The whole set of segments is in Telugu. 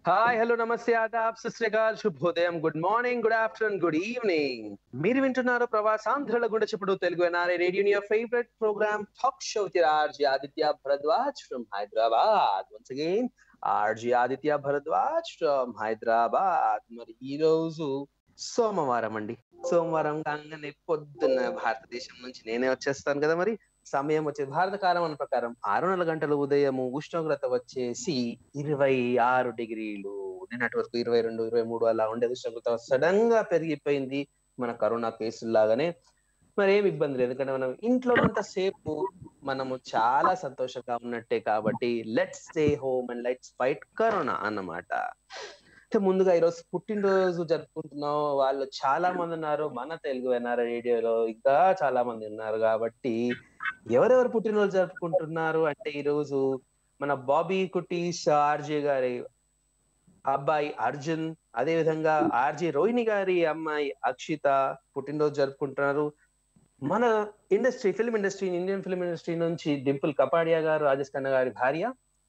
హాయ్ హలో నమస్తే ఆదాబ్ సస్త్రీకాల్ శుభోదయం good morning good afternoon good evening మీరు వింటున్నారు ప్రవాసాంధ్రుల గుండె చెప్పుడు Telugu NRI radio your favourite programme talk show with RJ Aditya Bharadwaj from Hyderabad once again RJ Aditya Bharadwaj from Hyderabad మరి ఈ రోజు సోమవారం అండి సోమవారం కాగానే పొద్దున్న భారతదేశం నుంచి నేనే వచ్చేస్తాను కదా మరి సమయం వచ్చే భారత కాలం ప్రకారం ఆరున్నర గంటల ఉదయము ఉష్ణోగ్రత వచ్చేసి ఇరవై ఆరు డిగ్రీలు నిన్నటి వరకు ఇరవై రెండు ఇరవై మూడు అలా ఉండేది ఉష్ణోగ్రత సడన్ గా పెరిగిపోయింది మన కరోనా కేసుల్లాగానే మరి ఏమి ఇబ్బంది లేదు ఎందుకంటే మనం ఇంట్లో సేపు మనము చాలా సంతోషంగా ఉన్నట్టే కాబట్టి let's stay home and let's fight corona అన్నమాట అయితే ముందుగా ఈరోజు పుట్టినరోజు జరుపుకుంటున్నాం వాళ్ళు చాలా మంది ఉన్నారు మన తెలుగు ఎన్ఆర్ రేడియోలో ఇంకా చాలా మంది ఉన్నారు కాబట్టి ఎవరెవరు పుట్టినరోజు జరుపుకుంటున్నారు అంటే ఈ రోజు మన బాబీ కుటీస్ ఆర్జే గారి అబ్బాయి అర్జున్ అదే విధంగా ఆర్జే రోహిణి గారి అమ్మాయి అక్షిత పుట్టినరోజు జరుపుకుంటున్నారు మన industry film industry Indian film industry నుంచి డింపుల్ కపాడియా గారు రాజేష్ ఖన్నా గారి భార్య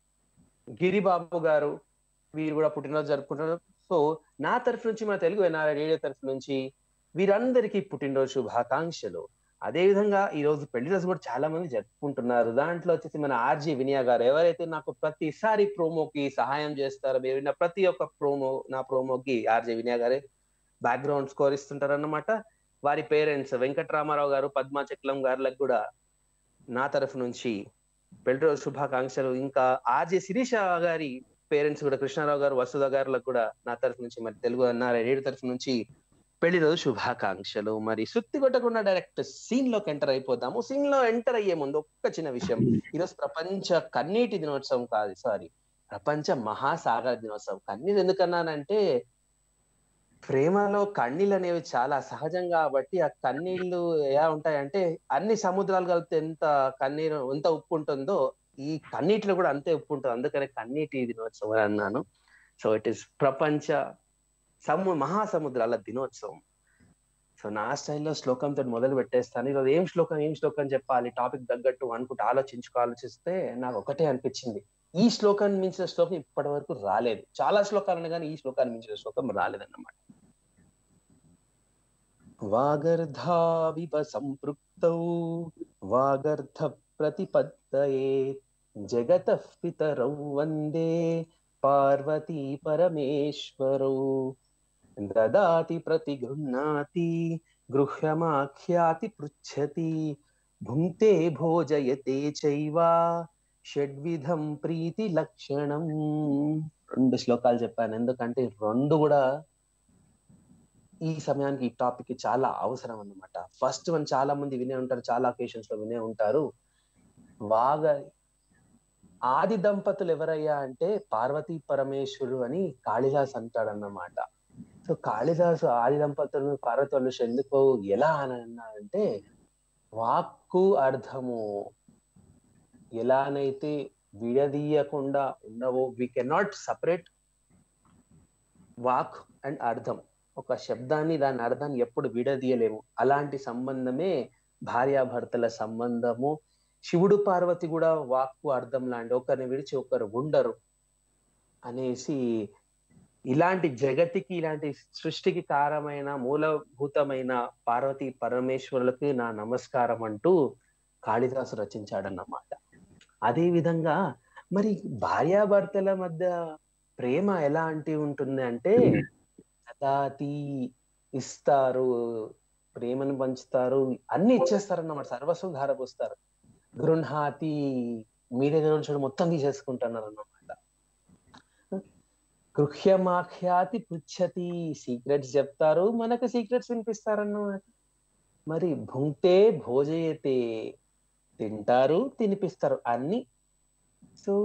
గిరిబాబు గారు వీరు కూడా పుట్టినరోజు జరుపుకుంటున్నారు సో నా తరఫు నుంచి మన తెలుగు ఎన్ఆర్ఐ రేడియో తరఫు నుంచి వీరందరికీ పుట్టినరోజు శుభాకాంక్షలు అదే విధంగా ఈ రోజు పెళ్లి రోజు కూడా చాలా మంది జరుపుకుంటున్నారు దాంట్లో వచ్చేసి మన ఆర్జీ వినయ గారు ఎవరైతే నాకు ప్రతిసారి ప్రోమోకి సహాయం చేస్తారో మీరు విన్న ప్రతి ఒక్క ప్రోమో నా ప్రోమోకి ఆర్జే వినయ గారే బ్యాక్గ్రౌండ్ స్కోర్ ఇస్తుంటారు అన్నమాట వారి పేరెంట్స్ వెంకటరామారావు గారు పద్మా చక్లం గారులకు కూడా నా తరఫు నుంచి పెళ్లి రోజు శుభాకాంక్షలు ఇంకా ఆర్జే శిరీష గారి పేరెంట్స్ కూడా కృష్ణారావు గారు వసుధ గారులకు కూడా నా తరఫు నుంచి మరి తెలుగు అన్నారు రేడియో తరఫు నుంచి పెళ్లి రోజు శుభాకాంక్షలు మరి సుత్తి కొట్టకుండా డైరెక్ట్ సీన్ లోకి ఎంటర్ అయిపోతాము సీన్ లో ఎంటర్ అయ్యే ముందు ఒక్క చిన్న విషయం ఈరోజు ప్రపంచ కన్నీటి దినోత్సవం కాదు సారీ ప్రపంచ మహాసాగర దినోత్సవం కన్నీరు ఎందుకన్నానంటే ప్రేమలో కన్నీళ్ళు అనేవి చాలా సహజం కాబట్టి ఆ కన్నీళ్లు ఎలా ఉంటాయంటే అన్ని సముద్రాలు కలిపితే ఎంత కన్నీరు ఎంత ఉప్పు ఉంటుందో ఈ కన్నీటిలో కూడా అంతే ఉప్పు ఉంటుంది అందుకనే కన్నీటి దినోత్సవం అని అన్నాను సో ఇట్ ఈస్ ప్రపంచ సము మహాసముద్రాల దినోత్సవం సో నా స్టైల్లో శ్లోకంతో మొదలు పెట్టేస్తాను ఈరోజు ఏం శ్లోకం ఏం శ్లోకం చెప్పాలి టాపిక్ తగ్గట్టు అనుకుంటూ ఆలోచించుకో ఆలోచిస్తే నాకు ఒకటే అనిపించింది ఈ శ్లోకాన్ని మించిన శ్లోకం ఇప్పటి వరకు రాలేదు చాలా శ్లోకాలు కానీ ఈ శ్లోకాన్ని మించిన శ్లోకం రాలేదన్నమాట వాగర్ధావివ సంపృక్తౌ వాగర్ధ ప్రతిపత్తయే జగత పితరౌ వందే పార్వతీ పరమేశ్వరౌ దదాతి ప్రతిగృహ్ణాతి గృహ్యమాఖ్యాతి పృచ్చతి భుంక్తే భోజయతే చైవ షడ్విధం ప్రీతి లక్షణం రెండు శ్లోకాలు చెప్పాను ఎందుకంటే రెండు కూడా ఈ సమయానికి ఈ టాపిక్ చాలా అవసరం అన్నమాట ఫస్ట్ వన్ చాలా మంది వినే ఉంటారు చాలా ఒకేషన్స్ లో వినే ఉంటారు వాగ ఆది దంపతులు ఎవరయ్యా అంటే పార్వతీ పరమేశ్వరుడు అని కాళిదాస్ అంటాడన్నమాట సో కాళిదాసు ఆది దంపతులు పార్వతి ఎందుకు ఎలా అని అన్నారంటే వాక్కు అర్థము ఎలానైతే విడదీయకుండా ఉండవో వీ కెనాట్ సపరేట్ వాక్ అండ్ అర్థం ఒక శబ్దాన్ని దాని అర్థాన్ని ఎప్పుడు విడదీయలేము అలాంటి సంబంధమే భార్యాభర్తల సంబంధము శివుడు పార్వతి కూడా వాక్కు అర్థం లాంటి ఒకరిని విడిచి ఒకరు ఉండరు అనేసి ఇలాంటి జగతికి ఇలాంటి సృష్టికి కారమైన మూలభూతమైన పార్వతి పరమేశ్వరులకి నా నమస్కారం అంటూ కాళిదాసు రచించాడన్నమాట అదే విధంగా మరి భార్యాభర్తల మధ్య ప్రేమ ఎలాంటి ఉంటుంది అంటే దదాతి ఇస్తారు ప్రేమను పంచుతారు అన్ని ఇచ్చేస్తారు అన్నమాట సర్వస్వం ధారపోస్తారు గృహాతి మీ దగ్గర నుంచి మొత్తం తీసేసుకుంటున్నారు అన్నమాట గృహ్యమాఖ్యాతి పుచ్చతి సీక్రెట్స్ చెప్తారు మనకు సీక్రెట్స్ వినిపిస్తారన్నమాట మరి భుంక్తే భోజయతే తింటారు తినిపిస్తారు అన్ని సో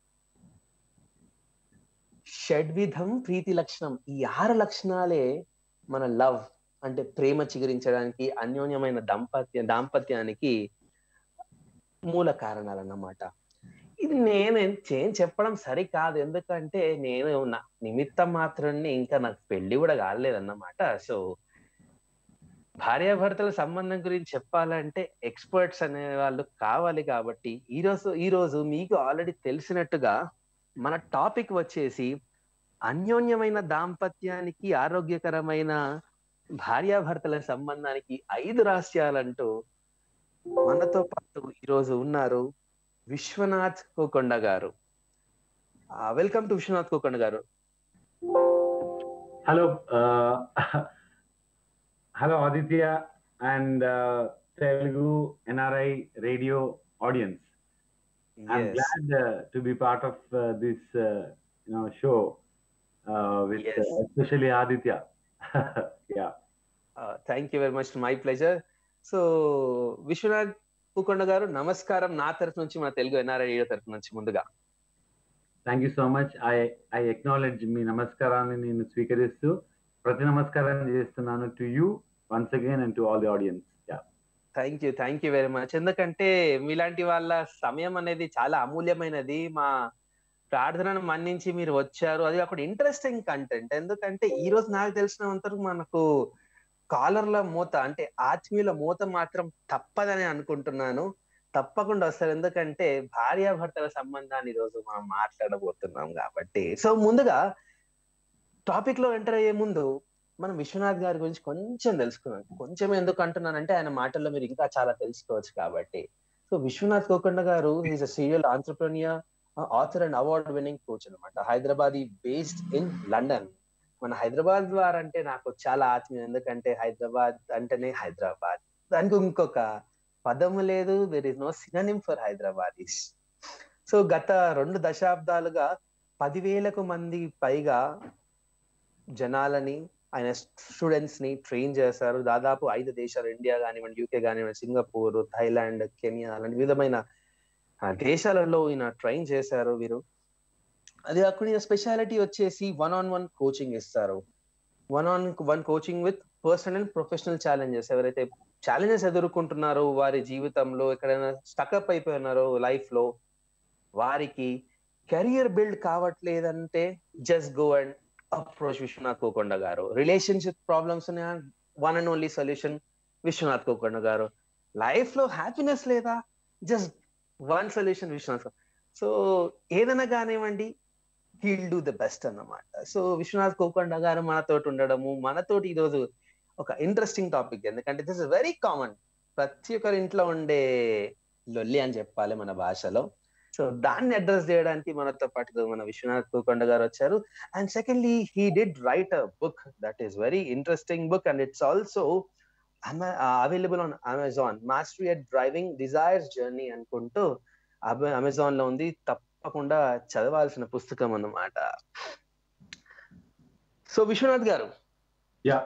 షడ్విధం ప్రీతి లక్షణం ఈ ఆరు లక్షణాలే మన లవ్ అంటే ప్రేమ చిగురించడానికి అన్యోన్యమైన దాంపత్య దాంపత్యానికి మూల కారణాలు అన్నమాట ఇది నేను ఏం చెప్పడం సరికాదు ఎందుకంటే నేను నా నిమిత్తం మాత్రాన్ని ఇంకా నాకు పెళ్లి కూడా కాలేదన్నమాట సో భార్యాభర్తల సంబంధం గురించి చెప్పాలంటే ఎక్స్పర్ట్స్ అనే వాళ్ళు కావాలి కాబట్టి ఈ రోజు ఈ రోజు మీకు ఆల్రెడీ తెలిసినట్టుగా మన టాపిక్ వచ్చేసి అన్యోన్యమైన దాంపత్యానికి ఆరోగ్యకరమైన భార్యాభర్తల సంబంధానికి ఐదు రహస్యాలంటూ మనతో పాటు ఈరోజు ఉన్నారు విశ్వనాథ్ కోకొండ గారు వెల్కమ్ టు విశ్వనాథ్ కోకొండ గారు Hello, uh, hello Aditya and uh, Telugu NRI radio audience. I'm Yes. glad uh, to be part of uh, this uh, you know show uh, with Yes. uh, especially Aditya. yeah. Thank you very much my pleasure so Vishwanath Pukonda garu నమస్కారం నా తరఫు నుంచి మన తెలుగు ఎన్ఆర్ఐ రేడియో తరఫు నుంచి ముందుగా thank you so much I I acknowledge మీ నమస్కారాన్ని నేను స్వీకరిస్తూ ప్రతి నమస్కారం చేస్తున్నాను to you once again and to all the audience yeah thank you thank you very much ఎందుకంటే మీలాంటి వాళ్ళ సమయం అనేది చాలా అమూల్యమైనది మా ప్రార్థనను మన్నించి మీరు వచ్చారు అది అక్కడ ఇంట్రెస్టింగ్ కంటెంట్ ఎందుకంటే ఈ రోజు నాకు తెలిసినంత వరకు మనకు కాలర్ల మూత అంటే ఆత్మీయుల మూత మాత్రం తప్పదని అనుకుంటున్నాను తప్పకుండా వస్తారు ఎందుకంటే భార్యాభర్తల సంబంధాన్ని ఈ రోజు మనం మాట్లాడబోతున్నాం కాబట్టి సో ముందుగా టాపిక్ లో ఎంటర్ అయ్యే ముందు మనం విశ్వనాథ్ గారి గురించి కొంచెం తెలుసుకున్నాం కొంచెం ఎందుకు అంటున్నానంటే ఆయన మాటల్లో మీరు ఇంకా చాలా తెలుసుకోవచ్చు కాబట్టి so Vishwanath Kokonda garu is a serial entrepreneur author and award winning coach అనమాట హైదరాబాద్ బేస్డ్ ఇన్ లండన్ మన హైదరాబాద్ వారు అంటే నాకు చాలా ఆత్మీయం ఎందుకంటే హైదరాబాద్ అంటేనే హైదరాబాద్ దానికి ఇంకొక పదము లేదు there is no synonym for Hyderabadis so గత రెండు దశాబ్దాలుగా పదివేలకు మంది పైగా జనాలని ఆయన స్టూడెంట్స్ ని ట్రైన్ చేశారు దాదాపు ఐదు దేశాలు ఇండియా కానివ్వండి యూకే కానివ్వండి సింగపూర్ థైలాండ్ కెనియా అలాంటి విధమైన ఆ, దేశాలలో ఈయన ట్రైన్ చేశారు వీరు అది కాకుండా ఈయన స్పెషాలిటీ వచ్చేసి వన్ ఆన్ వన్ కోచింగ్ ఇస్తారు one on one coaching with personal and professional challenges ఎవరైతే ఛాలెంజెస్ ఎదుర్కొంటున్నారో వారి జీవితంలో ఎక్కడైనా స్టకప్ అయిపోయి ఉన్నారో లైఫ్ లో వారికి కెరియర్ బిల్డ్ కావట్లేదంటే just go and approach Vishwanath Kokonda garu relationship problems one and only solution Vishwanath Kokonda garu life లో హ్యాపీనెస్ లేదా just one solution Vishwanath so ఏదైనా కానివ్వండి హీల్ డూ ద బెస్ట్ అన్నమాట సో విశ్వనాథ్ కోకొండ గారు మనతోటి ఉండడము మనతోటి ఈరోజు ఒక ఇంట్రెస్టింగ్ టాపిక్ ఎందుకంటే దిస్ ఇస్ వెరీ కామన్ ప్రతి ఒక్కరి ఇంట్లో ఉండే లొల్లి అని చెప్పాలి మన భాషలో సో దాన్ని అడ్రస్ చేయడానికి మనతో పాటు మన విశ్వనాథ్ కోకొండ గారు వచ్చారు and secondly he did write a book that is very interesting book and it's also available on Amazon mastery at driving desires journey అనుకుంటూ అమెజాన్ లో ఉంది తప్పకుండా చదవాల్సిన పుస్తకం అన్నమాట సో విశ్వనాథ్ గారు Yeah.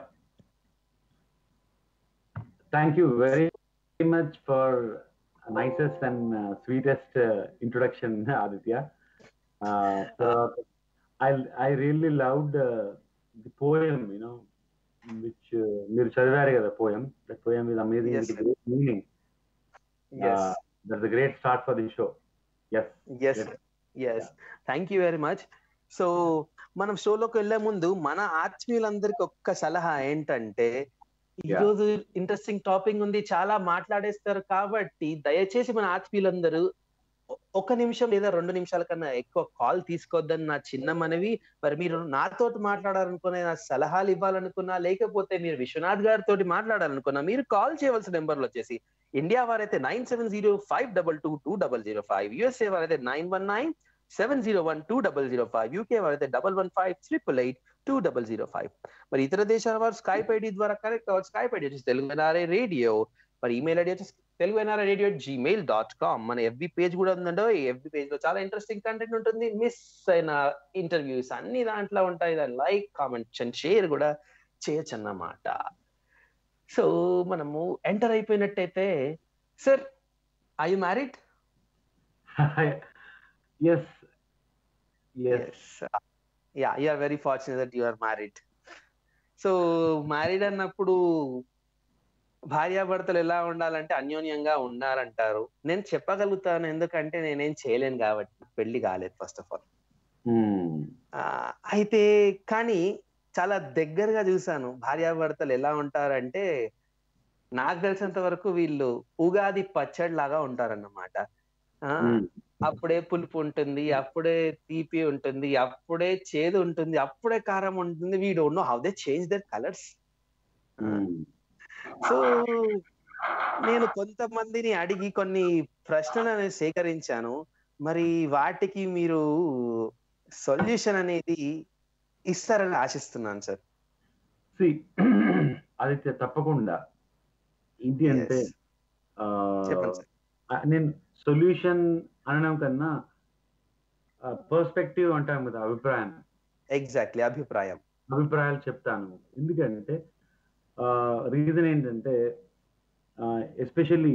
Thank you very much for nicest and uh, sweetest uh, introduction, Aditya. Uh, so I I really loved uh, the poem, you know, which uh, మీరు చదివారు కదా poem. That poem is amazing Yes, with sir. great meaning. Yes Uh, that's a great start for the show. Yes. Yes yes thank you very much so మనం షోలోకి వెళ్లే ముందు మన ఆత్మీయులందరికి ఒక్క సలహా ఏంటంటే ఈ Yeah. రోజు ఇంట్రెస్టింగ్ టాపిక్ ఉంది చాలా మాట్లాడేస్తారు కాబట్టి దయచేసి మన ఆత్మీయులందరూ ఒ- ఒక నిమిషం లేదా రెండు నిమిషాల కన్నా ఎక్కువ కాల్ తీసుకోవద్దని నా చిన్న మనవి మరి మీరు నాతోటి మాట్లాడాలనుకునే నా సలహాలు ఇవ్వాలనుకున్నా లేకపోతే మీరు విశ్వనాథ్ గారితో మాట్లాడాలనుకున్నా మీరు కాల్ చేయవలసిన నెంబర్లు వచ్చేసి ఇండియా వారైతే nine seven zero five double two two double zero five USA వారైతే nine one nine seven zero one two double zero five UK వారైతే double one five triple eight two double zero five మరి ఇతర దేశాల వారు స్కైప్ ఐడి ద్వారా కనెక్ట్ అవ్వచ్చు స్కైప్ ఐడి వచ్చేసి తెలుగు ఎన్ఆర్ఐ రేడియో మరి ఈమెయిల్ ఐడి వచ్చేసి Telugu NRI radio Gmail dot com మన ఎఫ్బి పేజ్ కూడా ఉందండో ఈ ఎఫ్బి పేజ్ లో చాలా ఇంట్రెస్టింగ్ కంటెంట్ ఉంటుంది మిస్ అయిన ఇంటర్వ్యూస్ అన్ని దాంట్లో ఉంటాయి దాని లైక్ కామెంట్ అండ్ షేర్ కూడా చేయొచ్చు అన్నమాట సో మనము ఎంటర్ అయిపోయినట్టయితే sir I you married yes. Yes. Yeah you are very fortunate that you are married so married అన్నప్పుడు భార్యాభర్తలు ఎలా ఉండాలంటే అన్యోన్యంగా ఉండాలంటారు నేను చెప్పగలుగుతాను ఎందుకంటే నేనేం చేయలేను కాబట్టి పెళ్లి కాలేదు ఫస్ట్ ఆఫ్ ఆల్ Hmm. అయితే కానీ చాలా దగ్గరగా చూసాను భార్యాభర్తలు ఎలా ఉంటారంటే నాకు తెలిసినంత వరకు వీళ్ళు ఉగాది పచ్చడి లాగా ఉంటారన్నమాట ఆ, Hmm. అప్పుడే పులుపు ఉంటుంది అప్పుడే తీపి ఉంటుంది అప్పుడే చేదు ఉంటుంది అప్పుడే కారం ఉంటుంది we don't know how they change their colours so నేను కొంతమందిని అడిగి కొన్ని ప్రశ్నలను సేకరించాను మరి వాటికి మీరు సొల్యూషన్ అనేది ఇస్తారని ఆశిస్తున్నాను సార్ See, ఆదిత్య తప్పకుండా ఇది అంటే Yes. ఆ, చెప్పండి సార్ ఆ, నేను సొల్యూషన్ అనడం కన్నా పర్స్పెక్టివ్ అంటాం కదా అభిప్రాయం ఎగ్జాక్ట్లీ అభిప్రాయం అభిప్రాయాలు చెప్తాను ఎందుకంటే రీజన్ ఏంటంటే ఎస్పెషల్లీ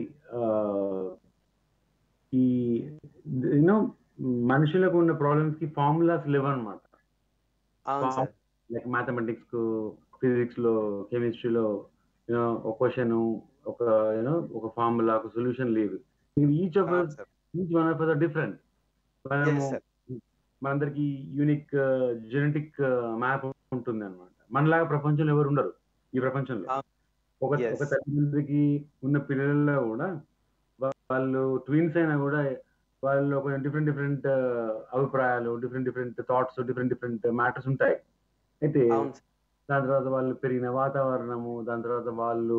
ఈ యూనో మనుషులకు ఉన్న ప్రాబ్లమ్స్ కి ఫార్ములాస్ లేవన్నమాట అవును సార్ లైక్ మ్యాథమెటిక్స్ కు ఫిజిక్స్ లో కెమిస్ట్రీలో యూనో ఒక క్వశ్చన్ ఒక యూనో ఒక ఫార్ములా ఒక సొల్యూషన్ లేదు ఈచ్ ఆఫ్ అవును sir each one of us different yes sir మనందరికి యూనిక్ జెనెటిక్ మ్యాప్ ఉంటుంది అనమాట మనలాగా ప్రపంచంలో ఎవరు ఉండరు ఈ ప్రపంచంలో Ah, ఒక yes. ఒక తల్లిదండ్రికి ఉన్న పిల్లల్లో కూడా వా- వాళ్ళు ట్విన్స్ అయినా కూడా వాళ్ళు ఒక డిఫరెంట్ డిఫరెంట్ అభిప్రాయాలు different different thoughts different different matters ఉంటాయి అయితే అవును సార్ దాని తర్వాత వాళ్ళు పెరిగిన వాతావరణము దాని తర్వాత వాళ్ళు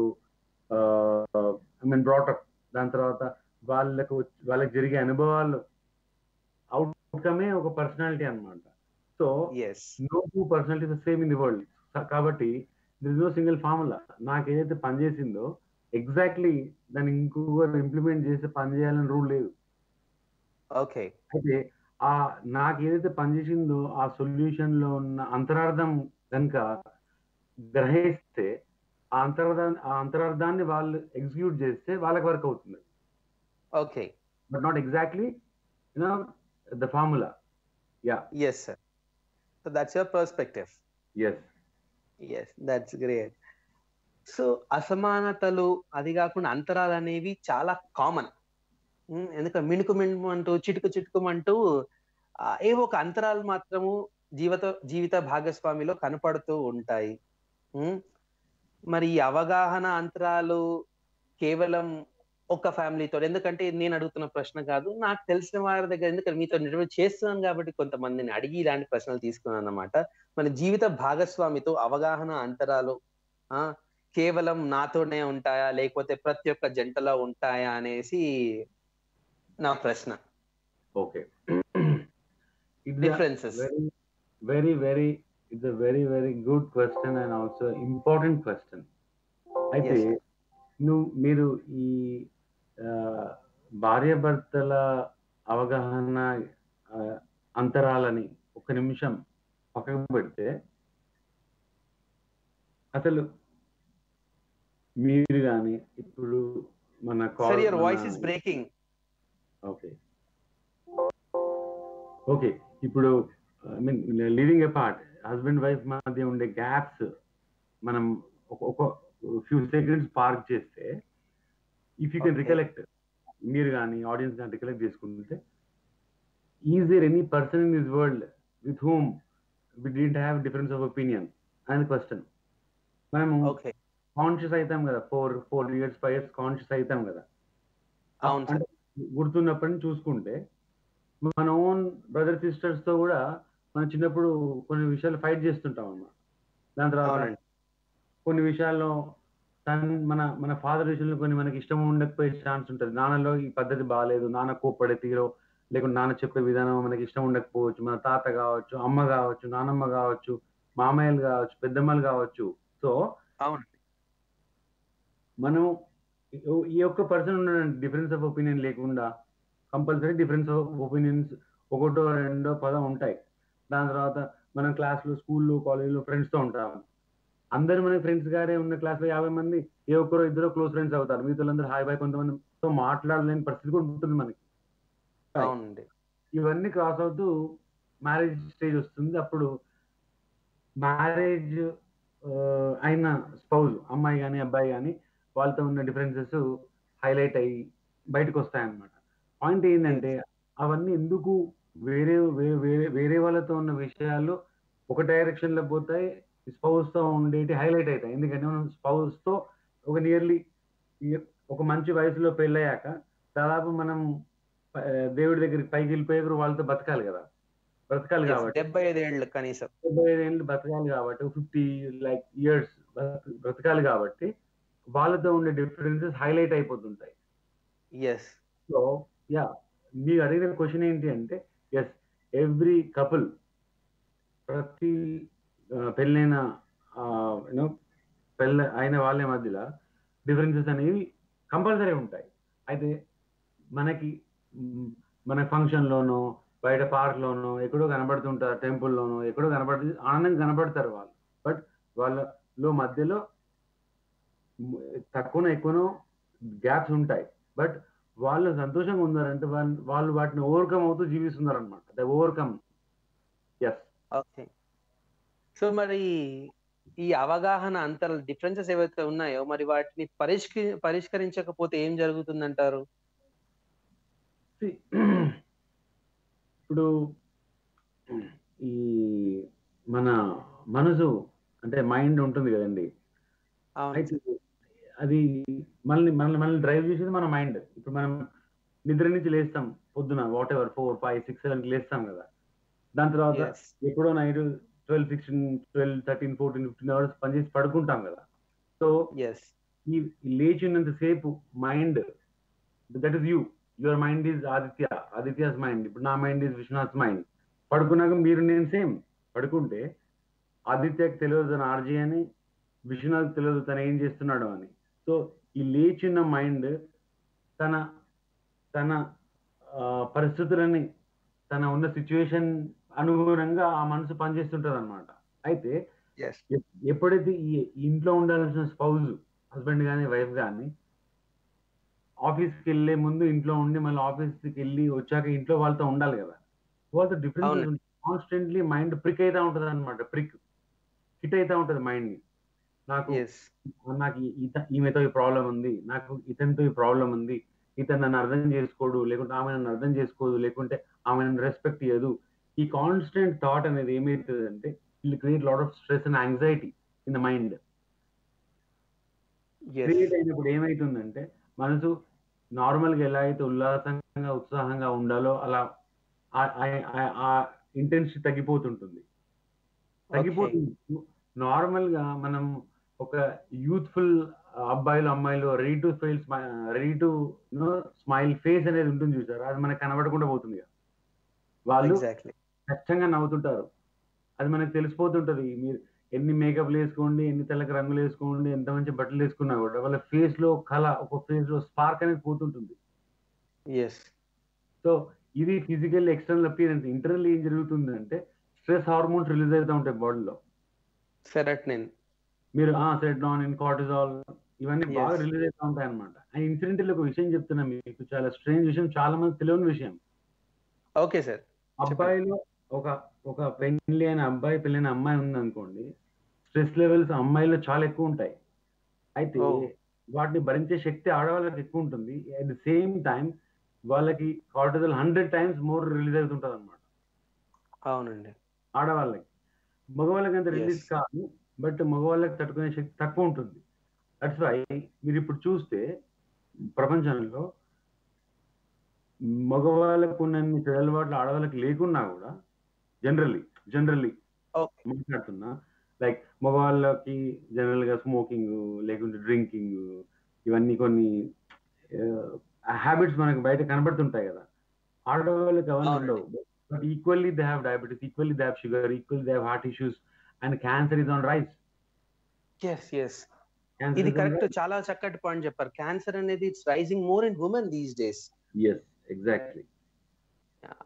ఐ మీన్ బ్రాటప్ దాని తర్వాత వాళ్ళకు వచ్చి- వాళ్ళకి జరిగే అనుభవాలు అవుట్కమే ఒక పర్సనాలిటీ అన్నమాట so yes no two personality the same in the world కాబట్టి there is no single formula నాకు ఏదైతే పనిచేసిందో ఎగ్జాక్ట్లీ దాన్ని ఇంకొకరు ఇంప్లిమెంట్ చేసి పని చేయాలని రూల్ లేదు ఓకే అయితే ఆ నాకు ఏదైతే పనిచేసిందో ఆ సొల్యూషన్ లో ఉన్న అంతరార్థం కనుక గ్రహిస్తే ఆ అంతరార్థాన్ని ఆ అంతరార్థాన్ని వాళ్ళు ఎగ్జిక్యూట్ చేస్తే వాళ్ళకి వర్క్ అవుతుంది okay but not exactly you know the formula yeah yes sir so that's your perspective yes yes that's great so అసమానతలు అది కాకుండా అంతరాలు అనేవి చాలా కామన్ ఎందుకంటే మిణుకు మిణుమంటూ చిటుకు చిటుకుమంటూ ఆ, ఏవో ఒక అంతరాలు మాత్రము జీవిత జీవిత భాగస్వామిలో కనపడుతూ ఉంటాయి ఉమ్, మరి ఈ అవగాహన అంతరాలు కేవలం ఒక ఫ్యామిలీతో ఎందుకంటే నేను అడుగుతున్న ప్రశ్న కాదు నాకు తెలిసిన వారి దగ్గర ఎందుకంటే మీతో నిర్వహణ చేస్తున్నాను కాబట్టి కొంతమందిని అడిగి ఇలాంటి ప్రశ్నలు తీసుకున్నాను అన్నమాట మన జీవిత భాగస్వామితో అవగాహన అంతరాలు ఆ కేవలం నాతోనే ఉంటాయా లేకపోతే ప్రతి ఒక్క జంటలో ఉంటాయా అనేసి నా ప్రశ్న okay differences very very very it's a very very good question and also important question అయితే Yes, sir. నువ్వు మీరు ఈ ఆ, భార్యాభర్తల అవగాహన ఆ, అంతరాలని ఒక నిమిషం పక్కకు పెడితే అసలు మీరు కానీ ఇప్పుడు మన సార్ యువర్ మన- voice is breaking okay okay ఇప్పుడు I mean living a part husband wife మధ్య ఉండే గ్యాప్స్ మనం ఒక- ఒక ఫ్యూ సెకండ్స్ పార్క్ చేస్తే if you can Okay. Recollect మీరు కానీ ఆడియన్స్ కానీ రికలెక్ట్ చేసుకుంటే is there any person in this world with whom we didn't have difference of opinion అనేది క్వశ్చన్ మనము ఓకే కాన్షియస్ అవుతాం కదా four four years five years conscious అవుతాం కదా అవును సార్ అంటే గుర్తున్నప్పటి నుంచి చూసుకుంటే మన ఓన్ బ్రదర్ సిస్టర్స్ తో కూడా మనం చిన్నప్పుడు కొన్ని విషయాలు ఫైట్ చేస్తుంటాం అన్నమాట దాని తర్వాత అవునండి కొన్ని విషయాల్లో తన మన మన ఫాదర్ విషయంలో కొన్ని మనకి ఇష్టం ఉండకపోయే ఛాన్స్ ఉంటుంది నాన్నలో ఈ పద్ధతి బాగాలేదు నాన్న కోప్పడే తీరో లేకుంటే నాన్న చెప్పే విధానం మనకి ఇష్టం ఉండకపోవచ్చు మన తాత కావచ్చు అమ్మ కావచ్చు నానమ్మ కావచ్చు మామయ్యలు కావచ్చు పెద్దమ్మలు కావచ్చు సో అవును మనం ఈ- ఈ ఒక్క పర్సన్ ఉన్న డిఫరెన్స్ ఆఫ్ ఒపీనియన్ లేకుండా కంపల్సరీ డిఫరెన్స్ ఆఫ్ ఒపీనియన్స్ ఒకటో రెండో పదం ఉంటాయి దాని తర్వాత మనం క్లాస్లో స్కూల్లో కాలేజీలో ఫ్రెండ్స్తో ఉంటాం అందరు మన ఫ్రెండ్స్ గారే ఉన్న క్లాస్లో యాభై మంది ఏ ఒక్కరో ఇద్దరు క్లోజ్ ఫ్రెండ్స్ అవుతారు మిగతా అందరూ హాయ్ బాయ్ కొంతమందితో మాట్లాడలేని పరిస్థితి కూడా ఉంటుంది మనకి అవునండి ఇవన్నీ క్రాస్ అవుతూ మ్యారేజ్ స్టేజ్ వస్తుంది అప్పుడు మ్యారేజ్ అయిన స్పౌజ్ అమ్మాయి కానీ అబ్బాయి కానీ వాళ్ళతో ఉన్న డిఫరెన్సెస్ హైలైట్ అయ్యి బయటకు వస్తాయన్నమాట పాయింట్ ఏంటంటే అవన్నీ ఎందుకు వేరే వే- వేరే వేరే వాళ్ళతో ఉన్న విషయాలు ఒక డైరెక్షన్ లో పోతాయి స్పౌస్ తో ఉండేటి హైలైట్ అవుతాయి ఎందుకంటే మనం స్పౌస్ తో ఒక నియర్లీ ఒక మంచి వయసులో పెళ్ళయ్యాక దాదాపు మనం ప- దేవుడి దగ్గరికి పైకి వెళ్ళిపోయారు వాళ్ళతో బతకాలి కదా బ్రతకాలి Yes, కాబట్టి డెబ్బై ఐదేళ్ళు కనీసం డెబ్బై ఐదు ఏళ్ళు బతకాలి కాబట్టి ఫిఫ్టీ లైక్ ఇయర్స్ బ్రతకాలి కాబట్టి వాళ్ళతో ఉండే డిఫరెన్సెస్ హైలైట్ అయిపోతుంటాయి ఎస్ సో యా మీరు అడిగిన క్వశ్చన్ ఏంటి అంటే ఎస్ ఎవ్రీ కపుల్ ప్రతి ఆ, పెళ్ళైన యూనో పెళ్ళ అయిన వాళ్ళ మధ్యలో డిఫరెన్సెస్ అనేవి కంపల్సరీ ఉంటాయి అయితే మనకి మ్, మన ఫంక్షన్ లోనో బయట పార్క్ లోనో ఎక్కడో కనబడుతుంటారు టెంపుల్ లోనో ఎక్కడో కనబడి ఆనందంగా కనబడతారు వాళ్ళు బట్ వాళ్ళలో మధ్యలో మ్, తక్కువనో ఎక్కువనో గ్యాప్స్ ఉంటాయి బట్ వాళ్ళు సంతోషంగా ఉన్నారంటే వాళ్ళు వాళ్ళు వాటిని ఓవర్కమ్ అవుతూ జీవిస్తున్నారు అనమాట the overcome yes okay so మరి ఈ అవగాహన అంతర డిఫరెన్సెస్ ఏవైతే ఉన్నాయో మరి వాటిని పరిష్క పరిష్కరించకపోతే ఏం జరుగుతుందంటారు ఇప్పుడు ఈ మన మనసు అంటే మైండ్ ఉంటుంది కదండి అవును అయితే అది మనల్ని మనల్ని మనల్ని డ్రైవ్ చేసేది మన మైండ్ ఇప్పుడు మనం నిద్ర నుంచి లేస్తాం పొద్దున whatever four five six seven లేస్తాం కదా దాని తర్వాత Yes. ఎప్పుడో night twelve sixteen twelve thirteen fourteen fifteen hours పనిచేసి పడుకుంటాం కదా సో ఎస్ ఈ ఈ లేచినంత సేపు mind that is you your mind is Aditya Aditya's mind ఇప్పుడు నా మైండ్ ఈజ్ విశ్వనాథ్ మైండ్ పడుకున్నాక మీరు నేను సేమ్ పడుకుంటే ఆదిత్యకి తెలియదు తన ఆర్జీ అని విశ్వనాథ్ తెలియదు తను ఏం చేస్తున్నాడు అని సో ఈ లేచిన మైండ్ తన తన ఆ, పరిస్థితులని తన ఉన్న సిచ్యువేషన్ అనుగుణంగా ఆ మనసు పనిచేస్తుంటది అనమాట అయితే ఎస్ ఎప్- ఎప్పుడైతే ఈ ఈ ఇంట్లో ఉండాల్సిన స్పౌజ్ హస్బెండ్ కానీ వైఫ్ కానీ ఆఫీస్కి వెళ్ళే ముందు ఇంట్లో ఉండి మళ్ళీ ఆఫీస్కి వెళ్ళి వచ్చాక ఇంట్లో వాళ్ళతో ఉండాలి కదా వాళ్ళతో డిఫరెన్స్ అవునండి. కాన్స్టెంట్లీ మైండ్ ప్రిక్ అవుతా ఉంటది అనమాట ప్రిక్ హిట్ అవుతా ఉంటది మైండ్ ని నాకు ఎస్ నాకు ఈ- ఈత- ఈమెతో ఈ ప్రాబ్లం ఉంది నాకు ఇతనితో ఈ ప్రాబ్లం ఉంది ఇతను నన్ను అర్థం చేసుకోడు లేకుంటే ఆమె నన్ను అర్థం చేసుకోదు లేకుంటే ఆమె నన్ను రెస్పెక్ట్ చేయదు ఈ కాన్స్టెంట్ థాట్ అనేది ఏమవుతుంది అంటే will create lot of stress and anxiety in the mind yes create అయినప్పుడు ఏమైతుందంటే మనసు నార్మల్ గా ఎలా అయితే ఉల్లాసంగా ఉత్సాహంగా ఉండాలో అలా ఆ- ఆ- ఆ- ఆ ఇంటెన్సిటీ తగ్గిపోతుంటుంది తగ్గిపోతుంది నార్మల్ గా మనం ఒక యూత్ఫుల్ అబ్బాయిలు అమ్మాయిలు ready to fail ready to smile face అనేది ఉంటుంది చూసారు అది మనకు కనబడకుండా పోతుంది కదా. వాళ్ళు ఎగ్జాక్ట్లీ కష్టంగా నవ్వుతుంటారు అది మనకు తెలిసిపోతుంటది మీరు ఎన్ని మేకప్ వేసుకోండి ఎన్ని తెల్లకి రంగులు వేసుకోండి ఎంత మంచి బట్టలు వేసుకున్నా కూడా వాళ్ళ ఫేస్ లో కళ ఒక ఫేస్ లో స్పార్క్ అనేది పోతుంటుంది ఎస్ సో ఇది ఫిజికల్ ఎక్స్టర్నల్ అపియరెన్స్ ఇంటర్నల్ ఏం జరుగుతుంది అంటే స్ట్రెస్ హార్మోన్స్ రిలీజ్ అవుతూ ఉంటాయి బాడీలో సెరట్నిన్ మీరు ఆ సెట్నాన్ కార్టిజాల్ ఇవన్నీ Yes. బాగా రిలీజ్ అవుతూ ఉంటాయి అనమాట అండ్ ఇన్సిడెంటల్ ఒక విషయం చెప్తున్నా మీకు చాలా స్ట్రేంజ్ విషయం చాలా మంది తెలియని విషయం ఓకే సార్ అబ్బాయిలో ఒక ఒక పెళ్లి అయిన అబ్బాయి పెళ్ళైన అమ్మాయి ఉంది అనుకోండి స్ట్రెస్ లెవెల్స్ అమ్మాయిలో చాలా ఎక్కువ ఉంటాయి అయితే Oh. వాటిని భరించే శక్తి ఆడవాళ్ళకి ఎక్కువ ఉంటుంది అట్ ది సేమ్ టైం వాళ్ళకి cortisol hundred times more release అవుతుంటది అనమాట అవునండి ఆడవాళ్ళకి మగవాళ్ళకి అంత రిలీజ్ Yes. కాదు బట్ మగవాళ్ళకి తట్టుకునే శక్తి తక్కువ ఉంటుంది దట్స్ వై మీరు ఇప్పుడు చూస్తే ప్రపంచంలో మగవాళ్ళకు ఉన్నన్ని చెడు అలవాట్లు ఆడవాళ్ళకి లేకున్నా కూడా జనరల్లీ జనరల్లీ ఓకే మాట్లాడుతున్నా లైక్ మగవాళ్ళకి జనరల్ గా స్మోకింగ్ లేకుంటే డ్రింకింగ్ ఇవన్నీ కొన్ని హ్యాబిట్స్ మనకు బయట కనబడుతుంటాయి కదా ఆడవాళ్ళకి అవన్నీ అవునండి. ఉండవు but equally they have diabetes equally they have sugar equally they have heart issues and cancer is on rise yes yes ఇది కరెక్ట్ చాలా చక్కటి పాయింట్ చెప్పారు క్యాన్సర్ అనేది it's rising more in women these days yes exactly Yeah.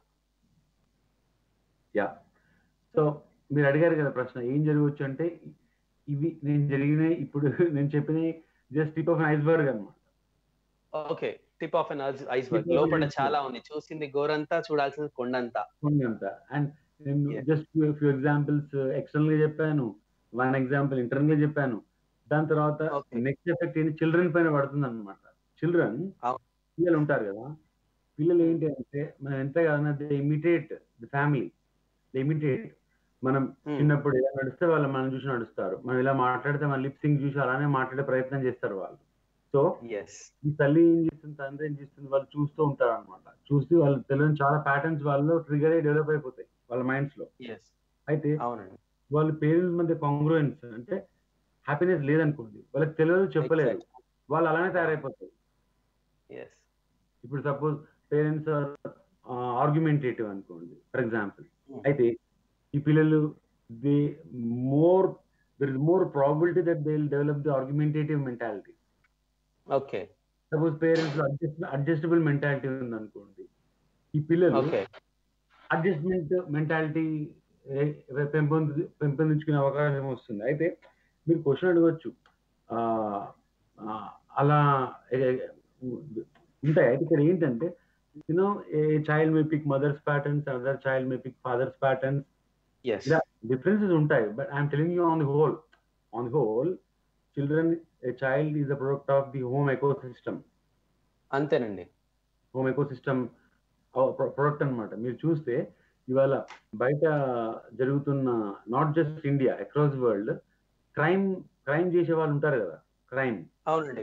Yeah so మీరు అడిగారు కదా ప్రశ్న ఏం జరగవచ్చు అంటే ఇవి నేను జరిగినాయి ఇప్పుడు నేను చెప్పిన just tip of iceberg అనమాట okay tip of an iceberg Tip of an లోపల iceberg. చాలా ఉంది చూసింది గోరంతా చూడాల్సింది కొండంతా అంత అండ్ నేను Yeah. Just few examples external గా చెప్పాను వన్ ఎగ్జాంపుల్ ఇంటర్నల్ గా చెప్పాను దాని తర్వాత Okay. నెక్స్ట్ ఎఫెక్ట్ ఏంటి చిల్డ్రన్ పైన పడుతుంది అనమాట చిల్డ్రన్ అవును. పిల్లలు ఉంటారు కదా పిల్లలు ఏంటి అంటే మనం ఎంత కాదన్నా ఇమిటేట్ ది ఫ్యామిలీ ఇమిటేట్ మనం Hmm. చిన్నప్పుడు ఎలా నడిస్తే వాళ్ళు మనం చూసి నడుస్తారు మనం ఇలా మాట్లాడితే మన లిప్ సింగ్ చూసి అలానే మాట్లాడే ప్రయత్నం చేస్తారు వాళ్ళు సో ఎస్ ఈ తల్లి ఏం చేస్తుంది తండ్రి ఏం చేస్తుంది వాళ్ళు చూస్తూ ఉంటారు అనమాట చూస్తూ వాళ్ళు తెలియని చాలా ప్యాటర్న్స్ వాళ్ళు ట్రిగర్ అయ్యి డెవలప్ అయిపోతాయి వాళ్ళ మైండ్స్ లో ఎస్ అయితే అవునండి వాళ్ళ పేరెంట్స్ మధ్య కాంగ్రూయన్స్ అంటే హ్యాపీనెస్ లేదనుకోండి వాళ్ళకి తెలియదు చెప్పలేదు వాళ్ళు అలానే తయారైపోతారు ఎస్ ఇప్పుడు సపోజ్ పేరెంట్స్ ఆర్గ్యుమెంటేటివ్ అనుకోండి ఫర్ ఎగ్జాంపుల్ Hmm. అయితే ఈ పిల్లలు they more there is more probability that they will develop the argumentative mentality okay suppose parents లో అడ్జస్ట్ అడ్జస్టబుల్ మెంటాలిటీ ఉంది అనుకోండి ఈ పిల్లలు ఓకే అడ్జస్ట్మెంట్ మెంటాలిటీ పెంపొంది పెంపొందించుకునే అవకాశం వస్తుంది అయితే మీరు క్వశ్చన్ అడగవచ్చు ఆ, ఆ, అలా ఏ- ఉంటాయి అయితే ఇక్కడ ఏంటంటే you know a child may pick mother's patterns other child may pick father's patterns yes differences ఉంటాయి but I'm telling you on the whole on the whole children a child is the product of the home ecosystem అంతేనండి హోమ్ ఎకో సిస్టమ్ ప్రొడక్ట్ అన్నమాట మీరు చూస్తే ఇవాళ బయట జరుగుతున్న not just India across world crime crime చేసే వాళ్ళు ఉంటారు కదా క్రైమ్ అవునండి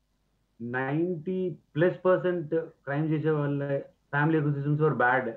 నైంటీ ప్లస్ పర్సెంట్ క్రైమ్ చేసే వాళ్ళ family ecosystems were bad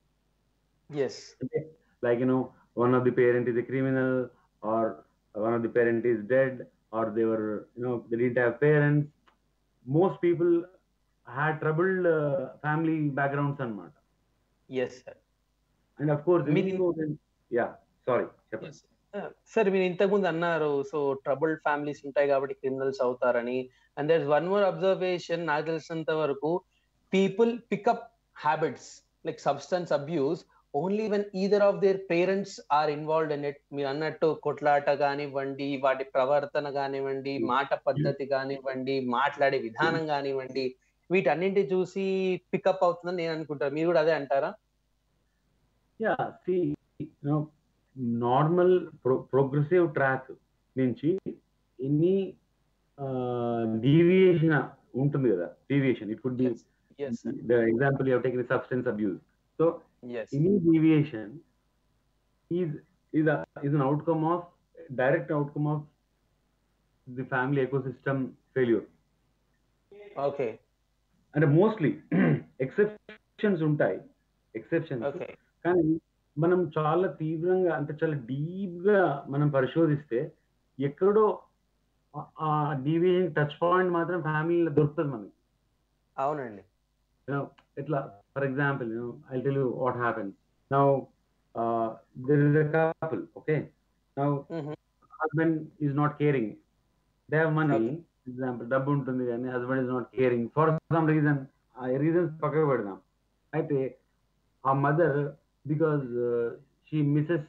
yes like you know one of the parent is a criminal or one of the parent is dead or they were you know they didn't have parents most people had troubled uh, family backgrounds and yes sir and of course Meaning- you know, then- yeah sorry చెప్పండి సార్ మీరు ఇంతకుముందు అన్నారు సో ట్రబుల్డ్ ఫ్యామిలీస్ ఉంటాయి కాబట్టి క్రిమినల్స్ అవుతారని and there one more observation నాకు తెలిసినంత వరకు people pick up habits like substance abuse only when either of their parents are involved in it మీరు అన్నట్టు కొట్లాట కానివ్వండి వాటి ప్రవర్తన కానివ్వండి మాట పద్ధతి కానివ్వండి మాట్లాడే విధానం కానివ్వండి వీటన్నింటి చూసి పికప్ అవుతుందని నేను అనుకుంటాను మీరు కూడా అదే అంటారా yeah see you know normal progressive track నుంచి ఎన్ని డీవియేషన్ ఉంటుంది కదా deviation it could be as the example you taking substance abuse so yes any deviation is is a, is an outcome of direct outcome of the family ecosystem failure okay అంటే మోస్ట్లీ ఎక్సెప్షన్స్ ఉంటాయి ఎక్సెప్షన్స్ ఓకే కానీ మనం చాలా తీవ్రంగా అంటే చాలా డీప్ గా మనం పరిశోధిస్తే ఎక్కడో ఆ- ఆ డీవియేషన్ టచ్ పాయింట్ మాత్రం ఫ్యామిలీలో దొరుకుతుంది మనకి అవునండి you know, itla, for example, you know, I'll tell you what happens. Now, uh, there is a couple, okay? Now, Mhm. husband is not caring. They have money, Okay. example, డబ్బు ఉంటుంది కానీ husband is not caring for some reason ఆ రీజన్స్ పక్కకు పెడదాం అయితే ఆ mother because she misses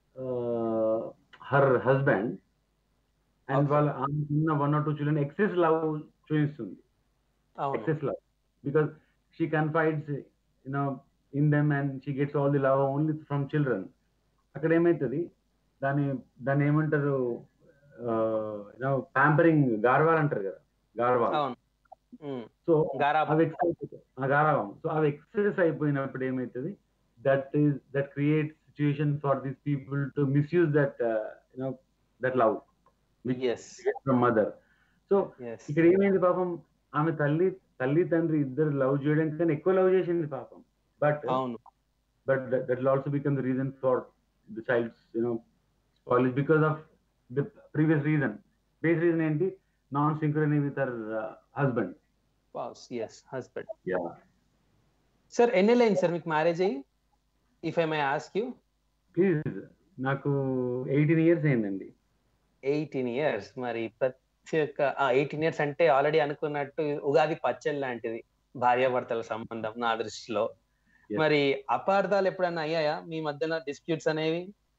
her husband and Okay. వాళ్ళ ఉన్న one or two children excess love చూపిస్తుంది అవును excess love because she confides you know in them and she gets all the love only from children అక్కడ ఏమవుతుంది దాని దాన్ని ఏమంటారు యూనో ప్యాంపరింగ్ గార్వాల్ అంటారు కదా గార్వాల్ అవును ఉమ్. సో గారాబం అవి ఎక్సెస్ అయిపోతాయి ఆ గారాబం సో అవి ఎక్సెస్ అయిపోయినప్పుడు ఏమవుతుంది that is that create situation for these people to misuse that you know that love yes from mother so yes ఇక్కడ ఏమైంది పాపం ఆమె తల్లి తల్లి తండ్రి ఇద్దరు లవ్ చేయడం కన్నా ఎక్కువ లవ్ చేసింది పాపం బట్ అవును but that will also become the reason for the child's you know spoil because of the previous reason base reason ఏంటి non synchrony with her husband yes husband yeah sir ఎన్ని లైన్ సార్ మీకు మ్యారేజ్ అయ్యి if I may ask you please నాకు ఎయిటీన్ ఇయర్స్ అయిందండి ఎయిటీన్ ఇయర్స్ మరి ప్రతి ఒక్క ఎయిటీన్ ఇయర్స్ అంటే ఆల్రెడీ అనుకున్నట్టు ఉగాది పచ్చడి లాంటిది భార్యాభర్తల సంబంధం నా దృష్టిలో Yes. మరి అపార్థాలు ఎప్పుడన్నా అయ్యాయా మీ మధ్యన డిస్ప్యూట్స్ అనేవి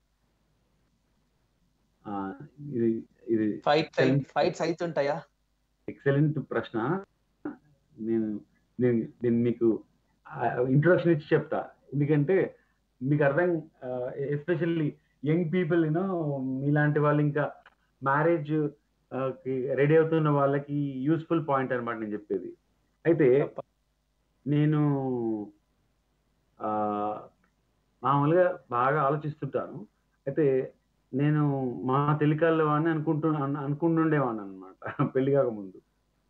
ఇది ఇది ఫైట్ Excellent. ఫైట్స్ అవుతుంటాయా ఎక్సలెంట్ ప్రశ్న నేను నేను నేను మీకు ఇంట్రొడక్షన్ ఇచ్చి చెప్తా ఎందుకంటే మీకు అర్థం ఎస్పెషల్లీ యంగ్ పీపుల్ యూనో మీలాంటి వాళ్ళు ఇంకా మ్యారేజ్ రెడీ అవుతున్న వాళ్ళకి యూస్ఫుల్ పాయింట్ అన్నమాట నేను చెప్పేది అయితే నేను ఆ, మామూలుగా బాగా ఆలోచిస్తుంటాను అయితే నేను మా తెలికాల్లో వాడిని అనుకుంటు అను- అనుకుంటుండేవాడిని అనమాట పెళ్లి కాకముందు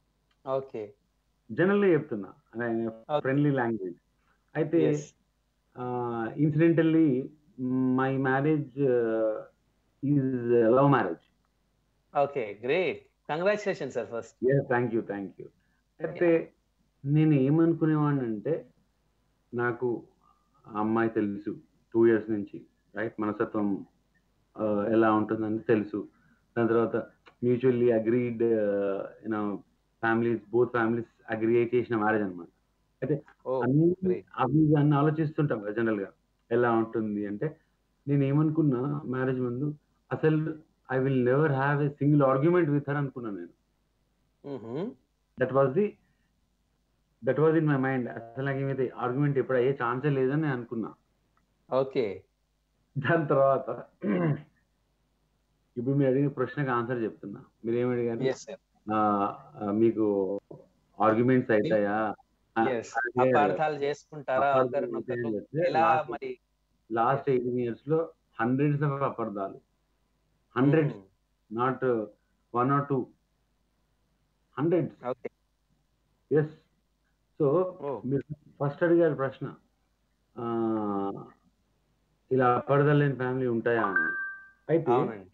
ఓకే జనరల్గా చెప్తున్నా Okay. ఫ్రెండ్లీ లాంగ్వేజ్ అయితే yes incidentally my marriage is love marriage okay great congratulation sir first thank you thank you అయితే నేను ఏమనుకునేవాడిని అంటే నాకు ఆ అమ్మాయి తెలుసు టూ ఇయర్స్ నుంచి రైట్ మనస్తత్వం ఆ, ఎలా ఉంటుందని తెలుసు దాని తర్వాత mutually agreed you know families both families agree చేసిన మ్యారేజ్ అనమాట ఓ అన్ని great. అవి ఇవి అన్ని ఆలోచిస్తుంటాం కదా జనరల్ గా ఎలా ఉంటుంది అంటే నేను ఏమనుకున్నా మ్యారేజ్ ముందు అసలు I will never have a single argument with her అనుకున్నాను నేను that was the that was in my mind అసలు నాకు ఏమైతే ఆర్గ్యుమెంట్ ఎప్పుడు అయ్యే ఛాన్సే లేదని నేను అనుకున్నా ఓకే దాని తర్వాత ఇప్పుడు మీరు అడిగిన ప్రశ్నకు ఆన్సర్ చెప్తున్నా మీరు ఏమి అడిగారు ఎస్ సార్ ఆ, ఆ, మీకు ఆర్గ్యుమెంట్స్ అవుతాయా ఎస్ అపార్థాలు చేసుకుంటారా ఒకరినొకరు ఎలా మరి లాస్ట్ ఎయిటీన్ ఇయర్స్ లో హండ్రెడ్స్ ఆఫ్ అపార్థాలు hundreds not one or two hundreds okay yes so ఓ మీరు ఫస్ట్ అడిగారు ప్రశ్న ఆ, ఇలా అపార్థాలు లేని ఫ్యామిలీ ఉంటాయా అని అయితే అవునండి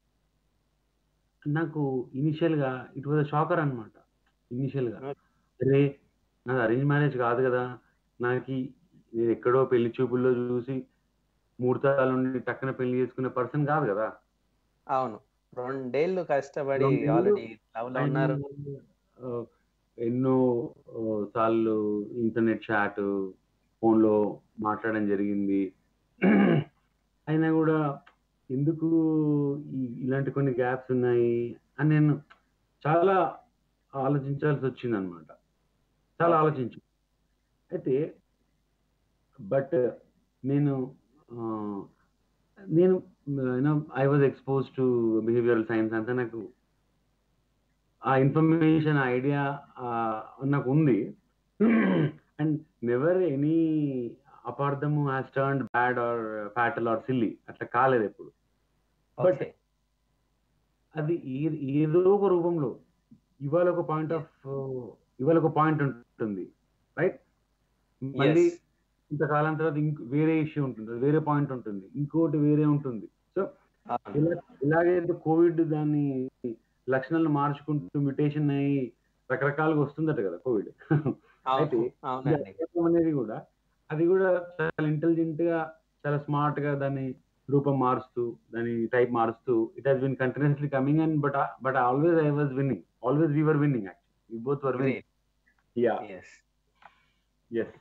నాకు ఇనిషియల్ గా ఇట్ వాజ్ షాకర్ అనమాట ఇనిషియల్ గా Okay. అరే నాది అరేంజ్ మ్యారేజ్ కాదు కదా నాకు ఈ- నేను ఎక్కడో పెళ్లి చూపుల్లో చూసి ముహూర్తాల నుండి టక్కన పెళ్లి చేసుకునే పర్సన్ కాదు కదా అవును రెండేళ్లు కష్టపడి రెండేళ్ళు ఆల్రెడీ లవ్ లో ఉన్నారు ఆ, ఎన్నో ఆ, సార్లు ఇంటర్నెట్ చాట్ ఫోన్ లో మాట్లాడడం జరిగింది అయినా కూడా ఎందుకు ఈ- ఇలాంటి కొన్ని గ్యాప్స్ ఉన్నాయి అని నేను చాలా ఆలోచించాల్సి వచ్చింది అనమాట చాలా Okay. ఆలోచించు అయితే బట్ నేను ఆ, నేను you know I was expose to behavioural science అంతా నాకు ఆ ఇన్ఫర్మేషన్ ఐడియా నాకు ఉంది అండ్ నెవర్ ఎనీ అపార్థము has turn bad or fatal or silly అట్లా కాలేదు ఎప్పుడు but- ఓకే అది ఏ- ఏదో ఒక రూపంలో ఇవాళ ఒక పాయింట్ ఆఫ్ ఇవాళ ఒక పాయింట్ ఉంటుంది రైట్ మళ్ళీ ఎస్ ఇంతకాలం తర్వాత ఇంక వేరే ఇష్యూ ఉంటుంది వేరే పాయింట్ ఉంటుంది ఇంకోటి వేరే ఉంటుంది సో ఇలా ఇలాగైతే కోవిడ్ దాన్ని లక్షణాలను మార్చుకుంటూ మ్యుటేషన్ అయ్యి రకరకాలుగా వస్తుందట కదా కోవిడ్ అయితే అవును అవునండి ఈ అనేది కూడా అది కూడా చాలా ఇంటెలిజెంట్ గా చాలా స్మార్ట్ గా దాన్ని రూపం మారుస్తూ దాని టైప్ మారుస్తూ it has been continuously coming and but but always I was winning always we were winning actually both were winning yeah yes yes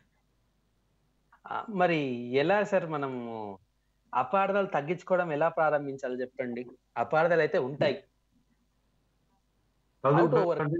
మరి ఎలా సార్ మనము అపార్థాలు తగ్గించుకోవడం ఎలా ప్రారంభించాలి చెప్పండి అపార్థాలు అయితే ఉంటాయి How to overcome?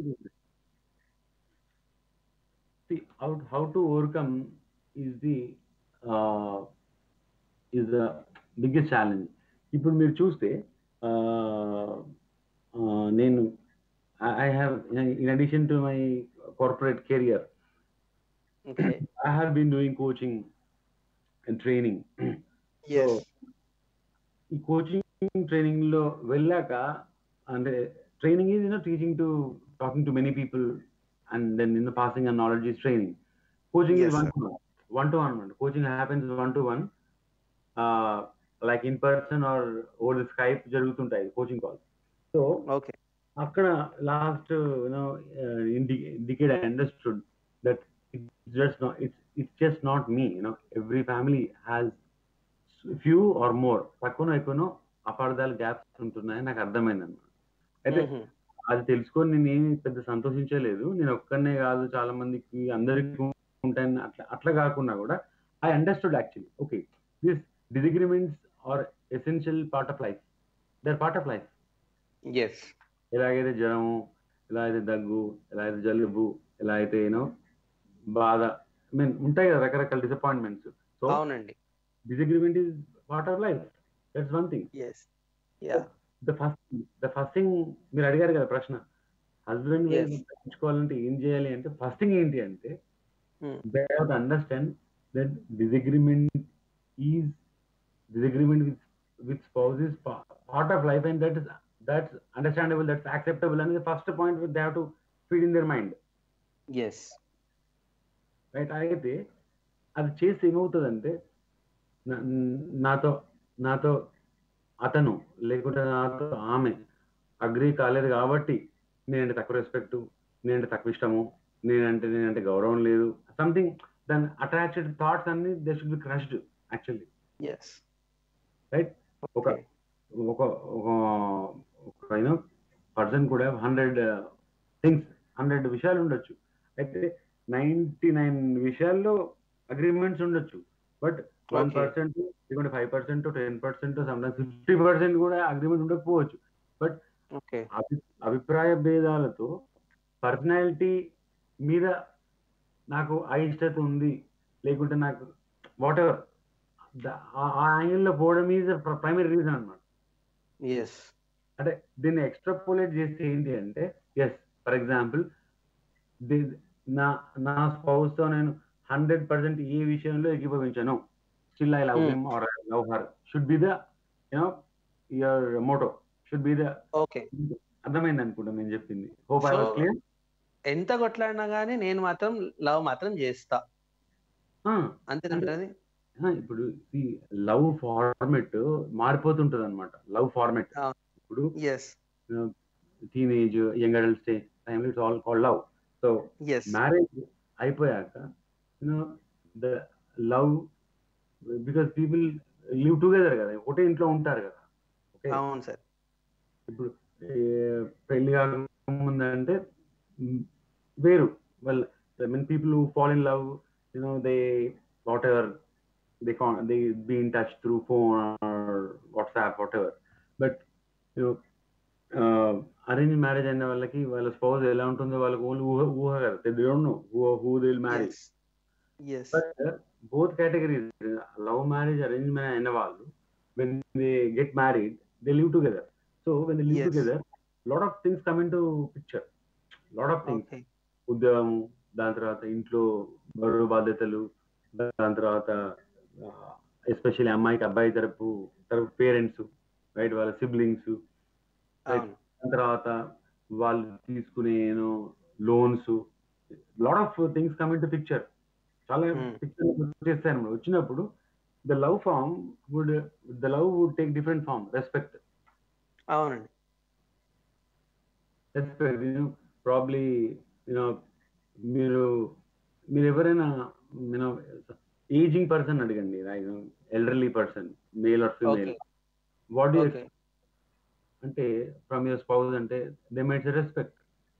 See, how, how to overcome is the uh, is the biggest challenge. ఇప్పుడు మీరు చూస్తే uh, uh, నేను I have in addition to my corporate career okay I have been doing coaching and training. Yes ఈ కోచింగ్ ట్రైనింగ్ లో వెళ్ళాక అంటే training is you know teaching to talking to many people and then in passing and knowledge is training coaching Yes, is one sir. To one one to one అనమాట coaching happens one to one like in person or over the Skype జరుగుతుంటాయి కోచింగ్ కాల్ సో ఓకే అక్కడ last you know decade I understood that it's just not it's it's just not me you know every family has few or more తక్కువ ఎక్కువనో అపార్థాలు గ్యాప్స్ ఉంటున్నాయని నాకు అర్థమైంది అనమాట అయితే అది తెలుసుకొని నేను ఏమి పెద్ద సంతోషించలేదు నేను ఒక్కనే కాదు చాలా మందికి అందరికి ఉంటాయని అట్లా అట్లా కాకుండా కూడా I understood actually okay this disagreements are essential part of life their part of life yes ఎలాగైతే జ్వరము ఎలా అయితే దగ్గు ఎలా అయితే జలుబు ఎలా అయితే యూనో బాధ ఐ మీన్ ఉంటాయి కదా రకరకాల డిసప్పాయింట్మెంట్స్ సో అవునండి disagreement is part of life that's one thing yes yeah the first the first thing మీరు అడిగారు కదా ప్రశ్న హస్బెండ్ Yes. తగ్గించుకోవాలంటే ఏం చేయాలి అంటే ఫస్ట్ థింగ్ ఏంటి అంటే Hmm. They have to understand that disagreement is disagreement with with spouse is part of life and that is that's understandable that's acceptable అనేది first point they have to feed in their mind yes right అయితే అది చేస్తే ఏమవుతుందంటే నా- నాతో నాతో అతను లేకుంటే నాతో ఆమె అగ్రి కాలేదు కాబట్టి నేనంటే తక్కువ రెస్పెక్ట్ నేనంటే తక్కువ ఇష్టము నేనంటే నేనంటే గౌరవం లేదు సంథింగ్ దాని అటాచ్డ్ థాట్స్ అన్ని they should be crushed actually yes right ఒక ఒక ఒక యూనో పర్సన్ కూడా హండ్రెడ్ థింగ్స్ హండ్రెడ్ విషయాలు ఉండొచ్చు అయితే నైన్టీ నైన్ విషయాల్లో అగ్రిమెంట్స్ ఉండొచ్చు బట్ వన్ Okay. పర్సెంట్ లేకుంటే five percent ten percent sometimes fifty percent కూడా అగ్రిమెంట్ ఉండకపోవచ్చు ఓకే అభి అభిప్రాయ భేదాలతో పర్సనాలిటీ మీద నాకు అయిష్టత ఉంది లేకుంటే నాకు వాట్ ఎవర్ ఆ యాంగిల్లో పోవడం ఈజ్ ప్రైమరీ రీజన్ అన్నమాట ఎస్ అంటే దీన్ని ఎక్స్ట్రాపోలేట్ చేస్తే ఏంటి అంటే ఎస్ ఫర్ ఎగ్జాంపుల్ నా నా స్పౌస్ తో నేను హండ్రెడ్ పర్సెంట్ ఏ విషయంలో ఏకీభవించాను still I love Hmm. Him or I love her should be the you know your motto should be the okay అర్థమైంది అనుకుంటా నేను చెప్పింది hope I So- was clear ఎంత కొట్లాడినా గానీ నేను మాత్రం లవ్ మాత్రం చేస్తా అంతేనంటే ఇప్పుడు ఈ లవ్ ఫార్మెట్ మారిపోతుంటది అనమాట లవ్ ఫార్మెట్ Ah. ఇప్పుడు yes teenage young adult stage time it's all call love so yes marriage అయిపోయాక you know the love because people live together కదా ఒకటే ఇంట్లో ఉంటారు కదా ఓకే అవును సార్ ఇప్పుడు ఏ, పెళ్లి కాకముందంటే మ్, వేరు well mean people fall in love you know they whatever they can they be in touch through phone WhatsApp whatever but you know arrange marriage అయిన వాళ్ళకి వాళ్ళ స్పౌజ్ ఎలా ఉంటుందో వాళ్ళకి ఓన్లీ ఊహ ఊహ కదా they don't know who who they will marry yes but both categories love marriage arrange marriage అయిన వాళ్ళు when they get married they live together so when they live Yes. Together lot of things come into picture lot of things okay ఉద్యోగం దాని తర్వాత ఇంట్లో బరువు బాధ్యతలు దాని తర్వాత ఎస్పెషల్లీ అమ్మాయికి అబ్బాయి తరపు తరపు పేరెంట్స్ రైట్ వాళ్ళ సిబ్లింగ్స్ అవును దాని తర్వాత వాళ్ళు తీసుకునే loans lot of things come into picture చాలా Hmm. పిక్చర్ చేస్తాయి అన్నమాట వచ్చినప్పుడు the love form would the love would take different form respect అవునండి రెస్పెక్ట్ ప్రాబ్లీ యూనో మీరు మీరు ఎవరైనా యూనో ఏజింగ్ పర్సన్ అడగండి elderly person male or female okay what you okay అంటే ఫ్రమ్ యువర్ స్పౌజ్ అంటే దే మేడ్స్ రెస్పెక్ట్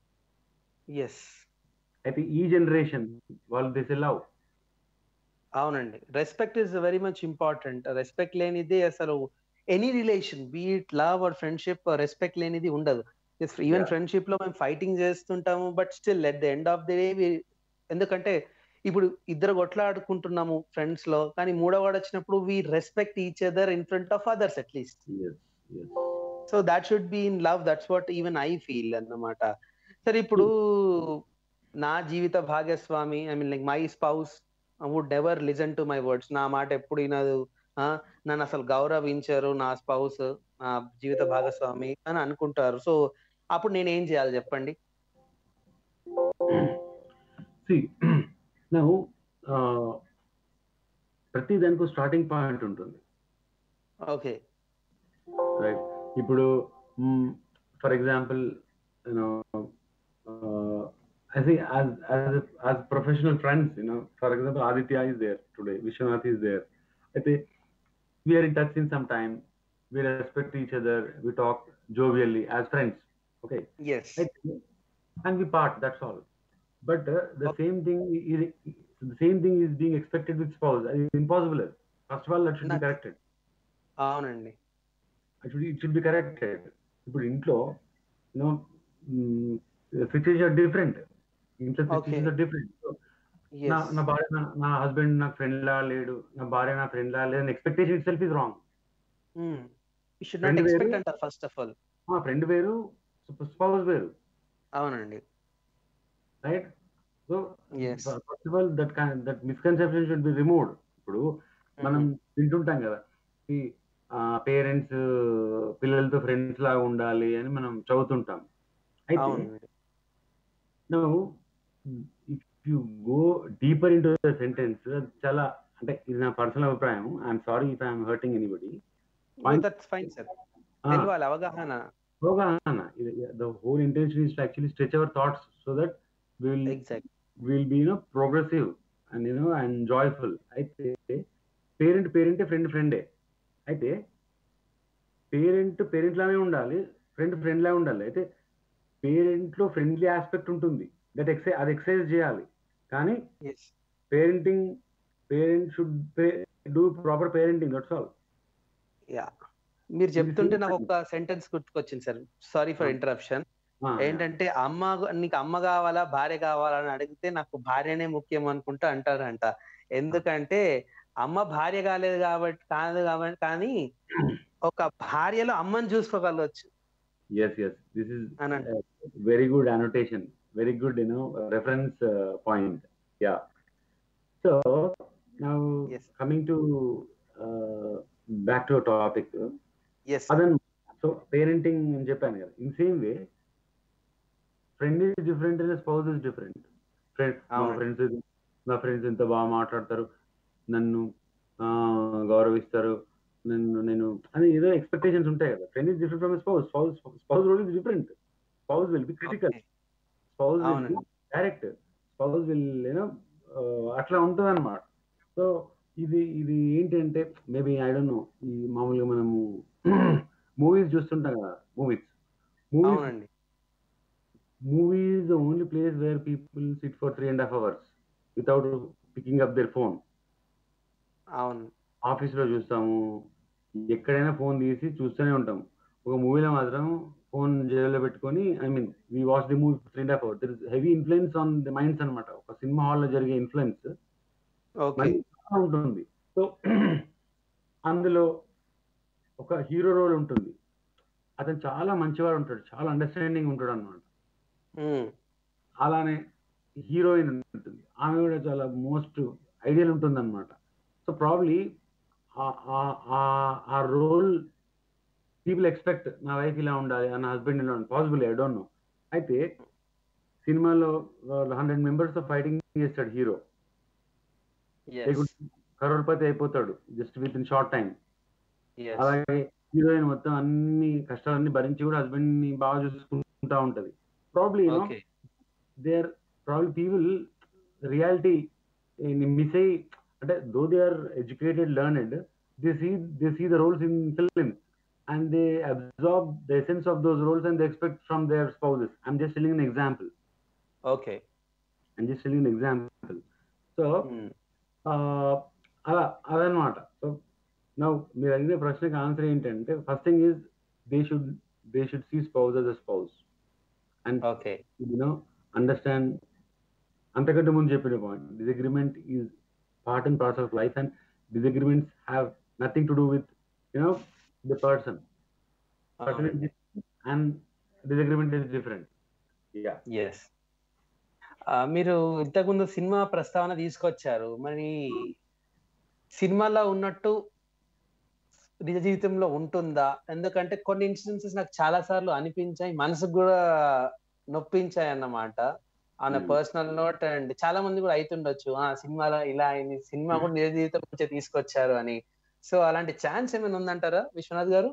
ఎస్ అయితే ఈ జనరేషన్ వాళ్ళు దిస్ లవ్ అవునండి respect is very much important respect లేనిది అసలు any relation be it love or friendship respect లేనిది ఉండదు ఈవెన్ Yeah. ఫ్రెండ్షిప్ లో మేము ఫైటింగ్ చేస్తుంటాము but still at the end of the day ఎందుకంటే ఇప్పుడు ఇద్దరు కొట్లాడుకుంటున్నాము ఫ్రెండ్స్ లో కానీ మూడోవాడు వచ్చినప్పుడు we respect each other in front of others at least so that should be in love that's what even I feel అన్నమాట సరే ఇప్పుడు నా జీవిత భాగస్వామి I mean like my spouse would never listen to my words నా మాట ఎప్పుడు వినదు ఆ, నన్ను అసలు గౌరవించరు నా స్పౌస్ నా జీవిత భాగస్వామి అని అనుకుంటారు సో అప్పుడు నేను ఏం చేయాలి చెప్పండి సి నౌ ప్రతి దానికి స్టార్టింగ్ పాయింట్ ఉంటుంది ఓకే రైట్ ఇప్పుడు for example you know as a, as as as professional friends, you know, for example, Aditya is there today, Vishwanath is there. I think we are in touch in some time. We respect each other. We talk jovially as friends. Okay, yes right? and we part. That's all. But uh, the Okay. same thing is the same thing is being expected with spouse. It's impossible. First of all, that should be Not- corrected. అవునండి It should, it should be corrected. ఇప్పుడు ఇంట్లో యూనో సిచ్యువేషన్ ఆర్ డిఫరెంట్ ఇంట్లో Okay. సిచ్యువేషన్ ఆర్ డిఫరెంట్ నా ఎస్ నా భార్య నా- నా హస్బెండ్ నాకు ఫ్రెండ్ లా లేడు నా భార్య నా ఫ్రెండ్ లా లేదు expectation itself is wrong you should not Friend expect వేరు. అంటారు ఫస్ట్ ఆఫ్ ఆల్ మా ఫ్రెండ్ వేరు స్పౌస్ వేరు అవునండి right so yes first of all that that misconception should be removed ఇప్పుడు మనం వింటుంటాం కదా ఈ పేరెంట్స్ పిల్లలతో ఫ్రెండ్స్ లాగా ఉండాలి అని మనం చదువుతుంటాం అయితే అవునండి now if you go deeper into the sentence చాలా అంటే ఇది నా పర్సనల్ అభిప్రాయం I'm sorry if I'm hurting anybody that's fine sir తెలియాలి అవగాహన అవగాహన the whole intention is to actually stretch our thoughts so that will exact will be you know progressive and you know and joyful అయితే పేరెంట్ పేరెంటే ఫ్రెండ్ ఫ్రెండే అయితే పేరెంట్ పేరెంట్ లానే ఉండాలి ఫ్రెండ్ ఫ్రెండ్ లా ఉండాలి అయితే పేరెంట్ లో ఫ్రెండ్లీ ఆస్పెక్ట్ ఉంటుంది దట్ ఎక్సై అది ఎక్సైజ్ చేయాలి కానీ yes parenting parent should do proper parenting that's all yeah మీరు చెప్తుంటే నాకు ఒక సెంటెన్స్ గుర్తుకొచ్చింది సార్ సారీ ఫర్ ఇంటరప్షన్ ఏంటంటే అమ్మ నీకు అమ్మ కావాలా భార్య కావాలా అని అడిగితే నాకు భార్యనే ముఖ్యం అనుకుంటా అంటారంట ఎందుకంటే అమ్మ భార్య కాలేదు కాబట్టి కాదు కాబట్టి కానీ ఒక భార్యలో అమ్మని చూసుకోగలవచ్చు ఎస్ ఎస్ దిస్ ఇస్ అని అంట very good annotation very good you know uh, reference uh, point yeah so now Yes. coming to uh, back to a topic yes అదన్ సో పేరెంటింగ్ అని చెప్పాను కదా in same way friend is different and spouse is different friend మా అవును. ఫ్రెండ్స్ నా ఫ్రెండ్స్ ఎంత బాగా మాట్లాడతారు నన్ను ఆ, గౌరవిస్తారు నన్ను నేను అని ఏదో ఎక్స్పెక్టేషన్స్ ఉంటాయి కదా friend is different from spouse spouse spouse role is different spouse will be critical spouse will అవునండి. డైరెక్ట్ స్పౌజ్ విల్ యూనో అట్లా ఉంటుంది అనమాట సో ఇది ఇది ఏంటంటే మేబీ ఐ డోంట్ నో ఈ మామూలుగా మనము మూవీస్ చూస్తుంటాం కదా మూవీస్ మూవీస్ అవునండి movie is the only place where people sit for three and a half hours without picking up their phone. అవును ఆఫీస్ లో చూస్తాము ఎక్కడైనా ఫోన్ తీసి చూస్తూనే ఉంటాం ఒక మూవీలో మాత్రం ఫోన్ జేబులో పెట్టుకొని I mean we watch the movie three and half hour there is heavy influence on the minds అనమాట ఒక సినిమా హాల్ లో జరిగే ఇన్ఫ్లుయెన్స్ ఓకే ఉంటుంది సో అందులో ఒక హీరో రోల్ ఉంటుంది అతను చాలా మంచివాడు ఉంటాడు చాలా అండర్స్టాండింగ్ ఉంటాడు అనమాట అలానే హీరోయిన్ ఉంటుంది ఆమె కూడా చాలా మోస్ట్ ఐడియల్ ఉంటుంది అనమాట సో ప్రాబ్లీ ఆ రోల్ పీపుల్ ఎక్స్పెక్ట్ నా వైఫ్ ఇలా ఉండాలి నా హస్బెండ్ ఇలా ఉండాలి పాసిబుల్ ఐ డోంట్ నో అయితే సినిమాలో హండ్రెడ్ మెంబర్స్ ఫైటింగ్ చేస్తాడు హీరో కరోడ్పతి అయిపోతాడు just with in short time అలాగే హీరోయిన్ మొత్తం అన్ని కష్టాలన్నీ భరించి కూడా హస్బెండ్ ని బాగా చూసుకుంటా ఉంటది probably okay there probably people reality miss అయ్యి అంటే though they are educated learned they see they see the roles in film and they absorb the essence of those roles and they expect from their spouses I'm just telling an example okay I'm just telling an example so అలా అదనమాట సో నా మీరు అడిగిన ప్రశ్నకి ఆన్సర్ ఏంటంటే first thing is they should they should see spouse us a spouse and okay you know understand అంతకంటే ముందు చెప్పిన point disagreement is part and parts of life and disagreements have nothing to do with you know the person person and disagreement is different yeah yes మీరు ఇంతకుముందు సినిమా ప్రస్తావన తీసుకొచ్చారు మరి సినిమాలో ఉన్నట్టు నిజ జీవితంలో ఉంటుందా ఎందుకంటే కొన్ని ఇన్సిడెన్సెస్ నాకు చాలా సార్లు అనిపించాయి మనసుకు కూడా నొప్పించాయి అన్నమాట on Hmm. Personal note and చాలా మంది కూడా అవుతుండొచ్చు ఆ సినిమాలో ఇలా అయింది సినిమా కూడా నిజ జీవితం నుంచే తీసుకొచ్చారు అని సో అలాంటి ఛాన్స్ ఏమైనా ఉందంటారా విశ్వనాథ్ గారు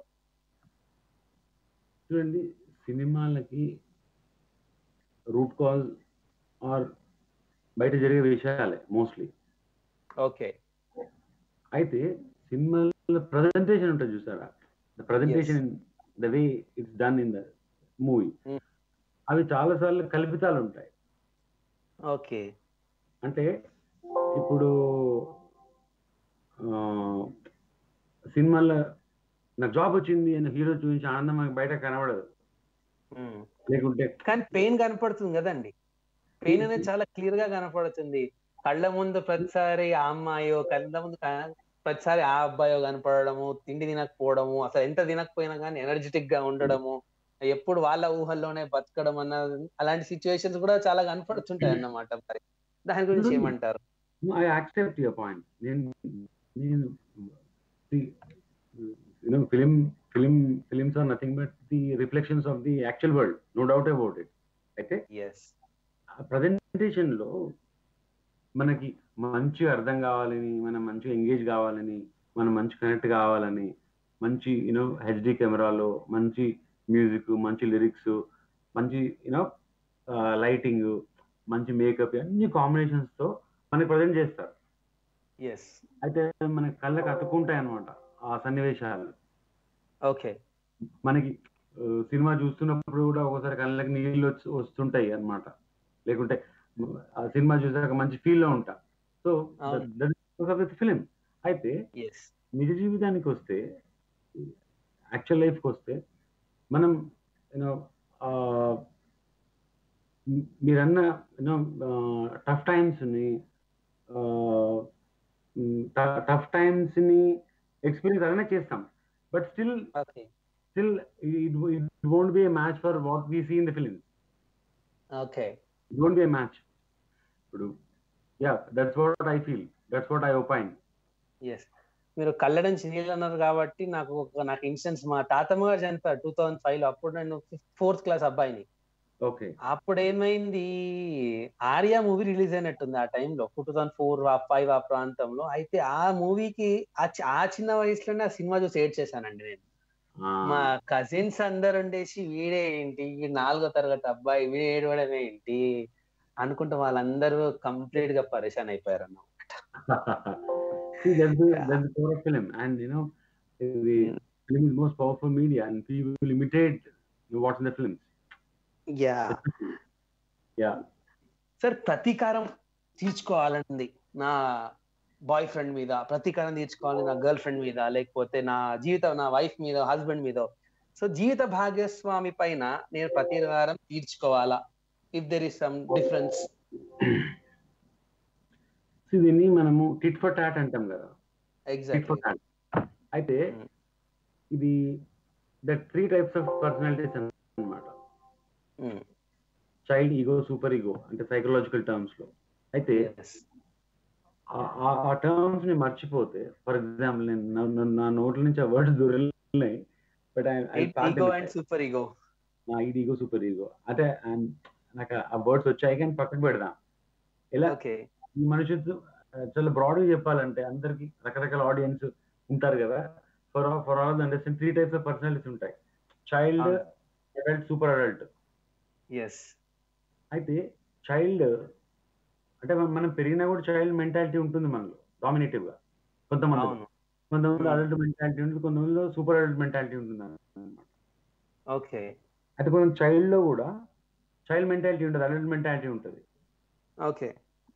చూడండి సినిమాలకి రూట్ కాజ్ ఆర్ బయట జరిగే విషయాలే మోస్ట్లీ ఓకే అయితే సినిమాలో ప్రజెంటేషన్ ఉంటుంది చూసారా the presentation the way it's done in the movie Hmm. అవి చాలా సార్లు కల్పితాలు ఉంటాయి ఓకే అంటే ఇప్పుడు ఆ, సినిమాల్లో నాకు జాబ్ వచ్చింది అని హీరో చూపించి ఆనందం మనకి బయట కనబడదు లేకుంటే కానీ పెయిన్ కనపడుతుంది కదండి పెయిన్ అనేది చాలా క్లియర్ గా కనపడుతుంది కళ్ళ ముందు ప్రతిసారి ఆ అమ్మాయో కళ్ళ ముందు క- ప్రతిసారి ఆ అబ్బాయో కనపడము తిండి తినకపోవడము అసలు ఎంత తినకపోయినా కానీ ఎనర్జెటిక్ గా ఉండడము ఎప్పుడు వాళ్ళ ఊహల్లోనే బతకడం అన్న అలాంటి సిచ్యువేషన్స్ కూడా చాలా కనపడుతుంటాయి అన్నమాట మరి దాని గురించి ఏమంటారు ఐ యాక్సెప్ట్ యువర్ పాయింట్ నేను నేను you know film film films are nothing but the reflections of the actual world no doubt about it అయితే ఎస్ ప్రజెంటేషన్ లో మనకి మంచి అర్థం కావాలని మనం మంచిగా ఎంగేజ్ కావాలని మనం మంచి కనెక్ట్ కావాలని మంచి యూనో హెచ్డి కెమెరాలో మంచి మ్యూజిక్ మంచి లిరిక్స్ మంచి యూనో లైటింగ్ మంచి మేకప్ అన్ని కాంబినేషన్స్ తో మనకి ప్రజెంట్ చేస్తారు ఎస్ అయితే మన కళ్ళకి అతుక్కుంటాయి అనమాట ఆ సన్నివేశాలు ఓకే మనకి ఆ, సినిమా చూస్తున్నప్పుడు కూడా ఒకసారి కళ్ళకి నీళ్ళు వచ్చి వస్తుంటాయి అన్నమాట లేకుంటే ఆ సినిమా చూసాక మంచి ఫీల్ లో ఉంటా సో అవును. ఫిలిం అయితే ఎస్ నిజ జీవితానికి వస్తే యాక్చువల్ లైఫ్కి వస్తే మనం యూనో మీరన్న యూనో టఫ్ టైమ్స్ని టఫ్ టైమ్స్ని ఎక్స్పీరియన్స్ అలానే చేస్తాం but still okay still it won't be a match for what we see in the film okay it won't be a match ఇప్పుడు yeah that's what I feel that's what I opine yes మీరు కళ్ళ నుంచి నీళ్ళు అన్నారు కాబట్టి నాకు ఒక నాకు ఇన్సిడెంట్స్ మా తాతమ్మ గారు చనిపోయారు టూ థౌసండ్ ఫైవ్ లో అప్పుడు నేను ఫోర్త్ క్లాస్ అబ్బాయిని ఓకే అప్పుడు ఏమైంది ఆర్యా మూవీ రిలీజ్ అయినట్టుంది ఆ టైంలో టూ థౌసండ్ ఫోర్ ఫైవ్ ఆ ప్రాంతంలో అయితే ఆ మూవీకి ఆ చి- ఆ చిన్న వయసులోనే ఆ సినిమా చూసి ఏడ్ చేశానండి నేను మా కజిన్స్ అందరు ఉండేసి వీడే ఏంటి వీడు నాలుగో తరగతి అబ్బాయి వీడు ఏడవడం ఏంటి అనుకుంటూ వాళ్ళందరూ కంప్లీట్ గా పరేషాన్ అయిపోయారు అన్న See, that's the, that's the core of film. And, you know, the film is most powerful media and people imitate what's in the films. Yeah Yeah. Sir ప్రతీకారం తీర్చుకోవాలంది నా బాయ్ ఫ్రెండ్ మీద ప్రతీకారం తీర్చుకోవాలి నా గర్ల్ ఫ్రెండ్ మీద లేకపోతే నా జీవిత నా వైఫ్ మీద హస్బెండ్ మీద సో జీవిత భాగస్వామి పైన నేను ప్రతీకారం తీర్చుకోవాలా if there is some difference See, దీన్ని మనము టిట్ ఫర్ టాట్ అంటాం కదా టిట్ ఫర్ ఎగ్జాక్ట్లీ టాట్ అయితే Mm. ఇది the three types of personalities అన్నమాట చైల్డ్ ఈగో సూపర్ ఈగో అంటే సైకలాజికల్ టర్మ్స్ లో అయితే ఆ- ఆ- ఆ టర్మ్స్ ని మర్చిపోతే ఫర్ ఎగ్జాంపుల్ నేను నా- నా- నా నోట్ల నుంచి ఆ వర్డ్స్ దూరన్నాయి but ego and super ego నా ఇది ఈగో సూపర్ ఈగో అంటే I'm- నాకు ఆ వర్డ్స్ వచ్చాయి కానీ పక్కకు పెడదాం ఎలా ఓకే ఈ మనుషులు చాలా బ్రాడ్ గా చెప్పాలంటే అందరికి రకరకాల ఆడియన్స్ ఉంటారు కదా for for all understand three types of personalities ఉంటాయి చైల్డ్ అవును. అడల్ట్ సూపర్ అడల్ట్ ఎస్ అయితే చైల్డ్ అంటే మనం- మనం పెరిగినా కూడా చైల్డ్ మెంటాలిటీ ఉంటుంది మనలో డామినేటివ్ గా కొంతమంది అవును కొంతమంది Hmm. అడల్ట్ మెంటాలిటీ ఉంటుంది కొంతమందిలో సూపర్ అడల్ట్ మెంటాలిటీ ఉంటుంది అన్నమాట ఓకే అయితే కొంచెం చైల్డ్ లో కూడా చైల్డ్ మెంటాలిటీ ఉంటుంది అడల్ట్ మెంటాలిటీ ఉంటుంది ఓకే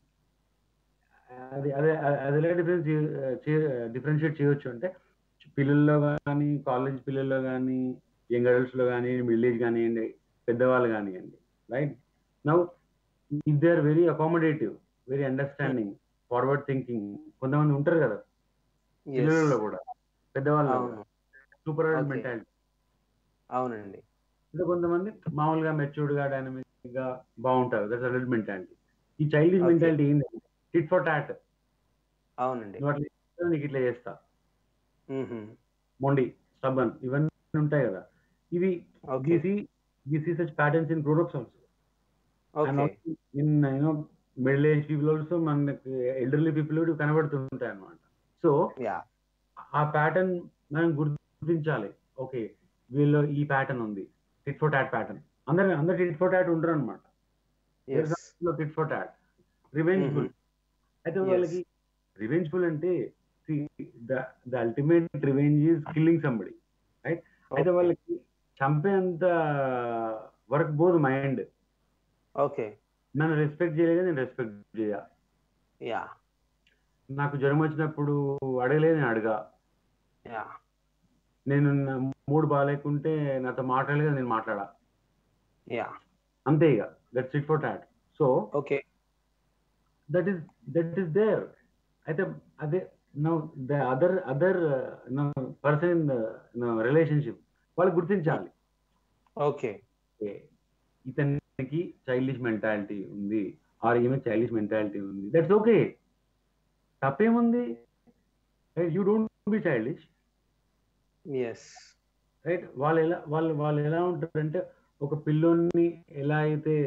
అది అదే అది ఎలా డిఫరెన్స్ డిఫరెన్షియేట్ చేయొచ్చు అంటే పిల్లల్లో కానీ కాలేజ్ పిల్లల్లో కానీ యంగ్ అడల్ట్స్ లో కానీ మిడిల్ ఏజ్ కానివ్వండి పెద్దవాళ్ళు కానివ్వండి right now if they are very accommodative very understanding forward thinking కొంతమంది ఉంటారు కదా పిల్లలలో కూడా పెద్దవాళ్ళు అవును సూపర్ అడల్ట్ Okay. మెంటాలిటీ అవునండి ఇంకా కొంతమంది మామూలుగా మెచ్యూర్డ్ గా డైనమిక్ గా బాగుంటారు దట్స్ అడల్ట్ మెంటాలిటీ ఈ చైల్డ్ Okay. మెంటాలిటీ ఏంటి టిట్ ఫర్ టాట్ అవునండి నువ్వు అట్లా చేస్తే నీకు ఇట్లా చేస్తా మ్మ్హ్మ్. మొండి స్టబన్ ఇవన్నీ ఉంటాయి కదా ఇవి okay we see we see such patterns in grown-ups also and okay also in you know middle aged people also మనకి elderly people కూడా కనబడుతుంటాయి అన్నమాట సో యా ఆ ప్యాటర్న్ మనం గుర్తించాలి ఓకే వీళ్ళు ఈ ప్యాటర్న్ ఉంది టిట్ ఫర్ టాట్ ప్యాటర్న్ అందరు అందరు టిట్ ఫర్ టాట్ ఉండరు అనమాట yes tit for tat revengeful అయితే Yes. వాళ్ళకి రివెంజ్ఫుల్ అంటే the ultimate revenge is killing somebody right అయితే వాళ్ళకి చంపేంత వర్క్ పోదు మైండ్ ఓకే నన్ను రెస్పెక్ట్ చేయలేదు నేను రెస్పెక్ట్ చేయ యా నాకు జ్వరం వచ్చినప్పుడు అడగలేదు నేను అడగా యా నేను నా మూడు బాగాలేకుంటే నాతో మాట్లాడలేదు నేను మాట్లాడా యా అంతే ఇక that's it for tat so okay that is that is there అయితే అదే know the other other person in relationship వాళ్ళు గుర్తించాలి ఓకే ఏ, ఇతనికి చైల్డిష్ మెంటాలిటీ ఉంది ఆర్ ఈమె చైల్డిష్ మెంటాలిటీ ఉంది దట్స్ ఓకే తప్పేముంది you don't be childish yes right వాళ్ళు ఎలా వాళ్ళు వాళ్ళు ఎలా ఉంటారంటే ఒక పిల్లోని ఎలా అయితే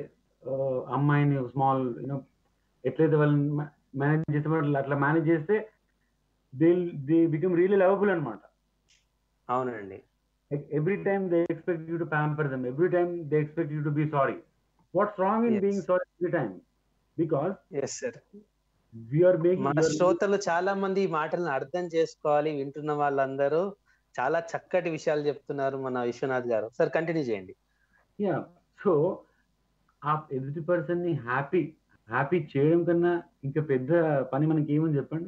అమ్మాయిని స్మాల్ యూనో ఎట్లయితే వాళ్ళని మేనేజ్ చేస్తే వాళ్ళు అట్లా మేనేజ్ చేస్తే they they become really lovable అనమాట అవునండి every time they expect you to pamper them every time they expect you to be sorry what's wrong in Yes. Being sorry every time because yes sir we are మన మేకింగ్ శ్రోతలు చాలా మంది ఈ మాటలను అర్థం చేసుకోవాలి వింటున్న వాళ్ళందరూ చాలా చక్కటి విషయాలు చెప్తున్నారు మన విశ్వనాథ్ గారు సార్ కంటిన్యూ చేయండి యా సో ఆ ఎదుటి పర్సన్ ని హ్యాపీ హ్యాపీ చేయడం కన్నా ఇంకా పెద్ద పని మనకి ఏమని చెప్పండి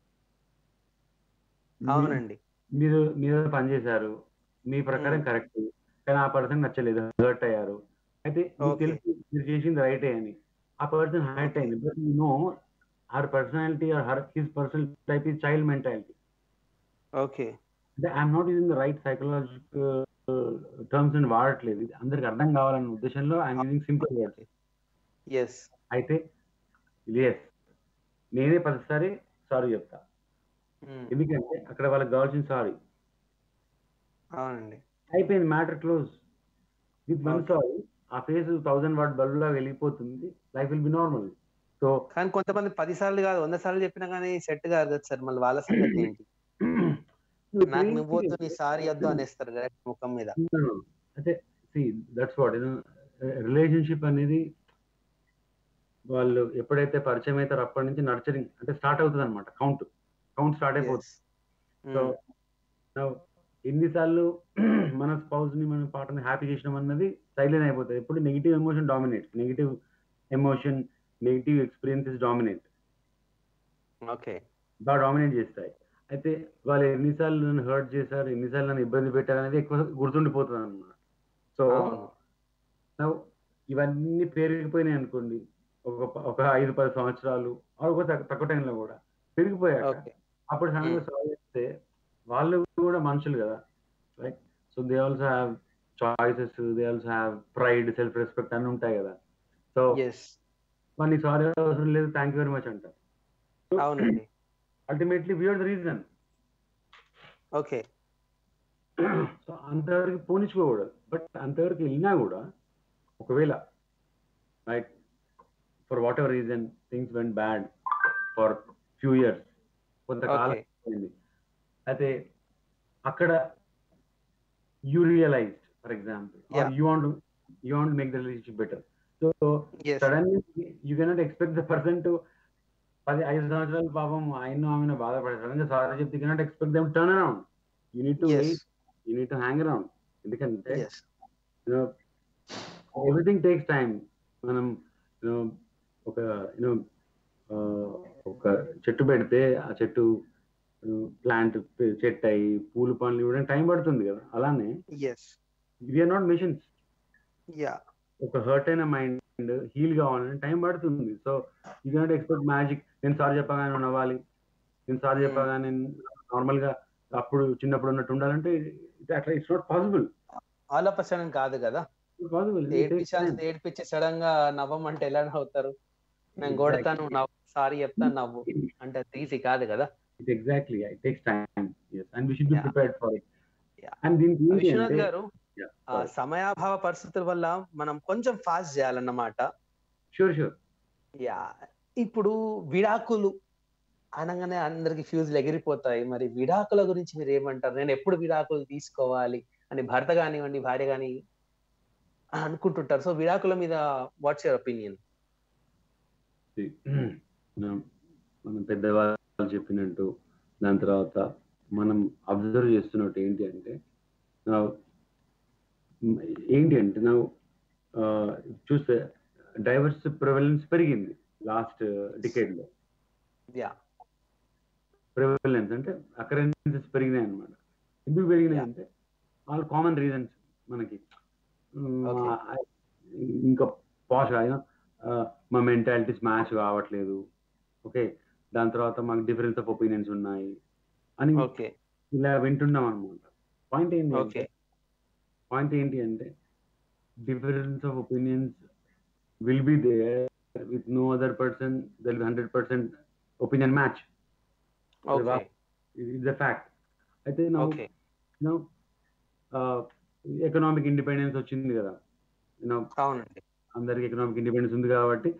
మీ- అవునండి మీరు మీరు పని చేశారు మీ ప్రకారం Hmm. కరెక్ట్ కానీ ఆ పర్సన్ నచ్చలేదు హర్ట్ అయ్యారు అయితే మీకు Okay. తెలుసు మీరు చేసింది రైటే అని ఆ పర్సన్ హర్ట్ Okay. అయింది but you know or personality or her his personal type is child mentality okay అంటే I'm not using the right psychological terms అని వాడట్లేదు ఇది అందరికి అర్థం కావాలన్న ఉద్దేశంలో I'm using simple words yes అయితే ఎస్ నేనే పదిసారి సారీ చెప్తా ఎందుకంటే అక్కడ వాళ్ళకి కావాల్సిన సారీ అవునండి అయిపోయింది matter close with one Okay. Sorry ఆ ఫేస్ థౌసండ్ వాట్ బల్బ్ లా వెళ్ళిపోతుంది life will be normal so కానీ కొంతమంది పది సార్లు కాదు వంద సార్లు చెప్పినా కానీ సెట్ కాదు కదా సార్ మళ్ళీ వాళ్ళ సంగతి ఏంటి నాకు నువ్వు పోతు నీ సారీ వద్దు అనేస్తారు డైరెక్ట్ ముఖం మీద అంటే సి దట్స్ వాట్ రిలేషన్షిప్ అనేది వాళ్ళు ఎప్పుడైతే పరిచయం అవుతారో అప్పటి నుంచి నర్చరింగ్ అంటే స్టార్ట్ అవుతుంది అనమాట కౌంట్ కౌంట్ స్టార్ట్ అయిపోతుంది Yes. So Mm. ఎన్నిసార్లు మన స్పౌస్ ని మన పాటని హ్యాపీ చేసినాం అన్నది సైలెంట్ అయిపోతుంది ఎప్పుడు negative emotion dominate negative emotion negative experiences dominate okay బాగా డామినేట్ చేస్తాయి అయితే వాళ్ళు ఎన్నిసార్లు నన్ను హర్ట్ చేశారు ఎన్నిసార్లు నన్ను ఇబ్బంది పెట్టారు అనేది ఎక్కువ గుర్తుండిపోతుంది అనమాట సో అవును ఇవన్నీ పెరిగిపోయినాయి అనుకోండి ఒక ప- ఒక ఐదు పది సంవత్సరాలు or ఒక తక్కువ తక్కువ టైంలో కూడా పెరిగిపోయాక ఓకే అప్పుడు సడన్గా సాల్వ్ చేస్తే వాళ్ళు కూడా మనుషులు కదా right so they also have choices they also have pride self respect అన్ని ఉంటాయి కదా సో ఎస్ వాళ్ళని సారీ అవసరం లేదు థ్యాంక్ యూ వెరీ మచ్ అంటారు అవునండి ultimately we are the reason okay so అంతవరకు పోనిచ్చుకోకూడదు బట్ అంతవరకు వెళ్ళినా కూడా ఒకవేళ right for whatever reason things went bad for few years కొంతకాలం ఓకే అయింది అయితే అక్కడ you realise for example Yeah. You want you want make the relationship better so yes suddenly you cannot expect the person to పది ఐదు సంవత్సరాలు పాపం ఆయన ఆమెను బాధపడారు సడన్ గా సారీ చెప్తే cannot expect them turn around you need to yes wait you need to hang around ఎందుకంటే ఎస్ ఎవ్రీథింగ్ టేక్స్ టైం మనం you know, ఒక యూనో ఒక చెట్టు పెడితే ఆ చెట్టు ప్లాంట్ చెట్టు అయ్యి పూలు పనులు ఇవ్వడానికి టైం పడుతుంది కదా అలానే as we are not machines yeah ఒక హర్ట్ అయిన మైండ్ హీల్ కావాలని టైం పడుతుంది so you cannot expect magic నేను సారీ చెప్పగానే నువ్వు నవ్వాలి నేను సారీ Hmm. చెప్పగానే నార్మల్ గా అప్పుడు చిన్నప్పుడు ఉన్నట్టు ఉండాలంటే it- అట్లా it's not possible all of sudden కాదు కదా పాసిబుల్ ఏడ్పించాల్సింది ఏడ్పించి సడన్ గా నవ్వమంటే ఎలా నవ్వుతారు నేను కొడతాను నవ్వు సారీ చెప్తాను నవ్వు అంటే అది ఈజీ కాదు కదా it exactly it takes time yes and we should be Yeah. Prepared for it Yeah. And దీనికి ఏంటి విశ్వనాథ్ అంటే గారు Yeah, ఆ sorry. సమయాభావ పరిస్థితుల వల్ల మనం కొంచెం ఫాస్ట్ చేయాలన్నమాట షూర్ షూర్ యా ఇప్పుడు విడాకులు అనగానే అందరికి ఫ్యూజులు ఎగిరిపోతాయి మరి విడాకుల గురించి మీరు ఏమంటారు నేను ఎప్పుడు విడాకులు తీసుకోవాలి అని భర్త కానివ్వండి భార్య కాని అనుకుంటుంటారు సో విడాకుల మీద వాట్స్ యువర్ ఒపీనియన్ మనం మనం పెద్దవాళ్ళు చెప్పినట్టు దాని తర్వాత మనం అబ్జర్వ్ చేస్తున్నట్టు ఏంటి అంటే now, మ్, ఏంటి అంటే నా చూస్తే డైవర్స్ ప్రివలెన్స్ పెరిగింది లాస్ట్ డికేడ్ లో యా ప్రివలెన్స్ అంటే అకరెన్సెస్ పెరిగినాయి అనమాట ఎందుకు పెరిగినాయి Yeah. అంటే ఆల్ కామన్ రీజన్స్ మనకి మ్, Okay. ఆ- ఇంకా పాష్ మా మెంటాలిటీస్ మ్యాచ్ కావట్లేదు ఓకే దాని తర్వాత మాకు డిఫరెన్స్ ఆఫ్ ఒపీనియన్స్ ఉన్నాయి అని ఓకే ఇలా వింటున్నాం అనమాట పాయింట్ ఏంటి ఓకే పాయింట్ ఏంటి అంటే difference of opinions will be there with no other person their hundred percent opinion match okay it's a fact అయితే నా ఓకే ఎకనామిక్ ఇండిపెండెన్స్ వచ్చింది కదా యూనో అవునండి అందరికి ఎకనామిక్ ఇండిపెండెన్స్ ఉంది కాబట్టి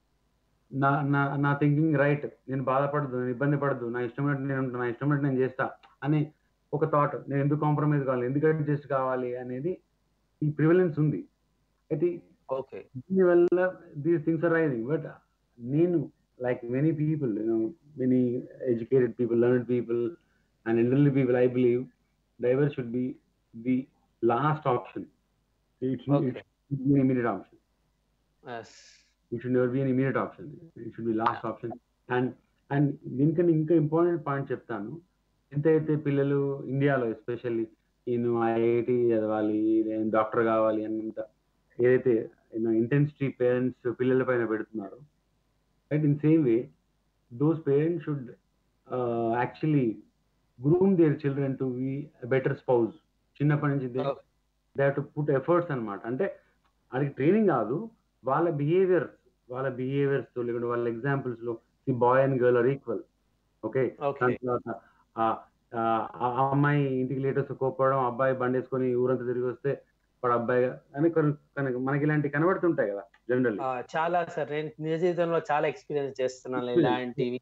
నా నా నా థింకింగ్ రైట్ నేను బాధపడదు నేను ఇబ్బంది పడదు నా ఇష్టం నేను ఉంటా, నా ఇష్టం నేను చేస్తా అని ఒక థాట్ నేను ఎందుకు కాంప్రమైజ్ కావాలి ఎందుకు అడ్జస్ట్ కావాలి అనేది ఈ ప్రివిలెన్స్ ఉంది అయితే ఓకే దీనివల్ల these things are rising but నేను like many people you know many educated people learned people and elderly people I believe divorce should be the last option it's Okay. Immediate option yes it should never be an immediate option. It should be last option. And and దీనికన్నా ఇంకా ఇంపార్టెంట్ పాయింట్ చెప్తాను ఎంతైతే పిల్లలు ఇండియాలో ఎస్పెషల్లీ నేను ఐఐటి చదవాలి నేను డాక్టర్ కావాలి అన్నంత ఏదైతే ఇంటెన్సిటీ పేరెంట్స్ పిల్లల పైన పెడుతున్నారో right in same way those parents should actually groom their children to be better spouse చిన్నప్పటి నుంచి they they to put efforts అన్నమాట అంటే అది ట్రైనింగ్ కాదు వాళ్ళ బిహేవియర్ వాళ్ళ బిహేవియర్స్ తో లేకుంటే వాళ్ళ ఎగ్జాంపుల్స్ లో the boy and girl are equal okay okay దాని తర్వాత ఆ ఆ- ఆ అమ్మాయి ఇంటికి లేటెస్ట్ కోపడడం అబ్బాయి బండి వేసుకొని ఊరంతా తిరిగి వస్తే వాడు అబ్బాయి అని కొన్ని- కొన్ని- మనకి ఇలాంటి కనబడుతుంటాయి కదా జనరల్ చాలా సార్ నేను నిజ జీవితంలో చాలా ఎక్స్పీరియన్స్ చేస్తున్నాను ఇలాంటివి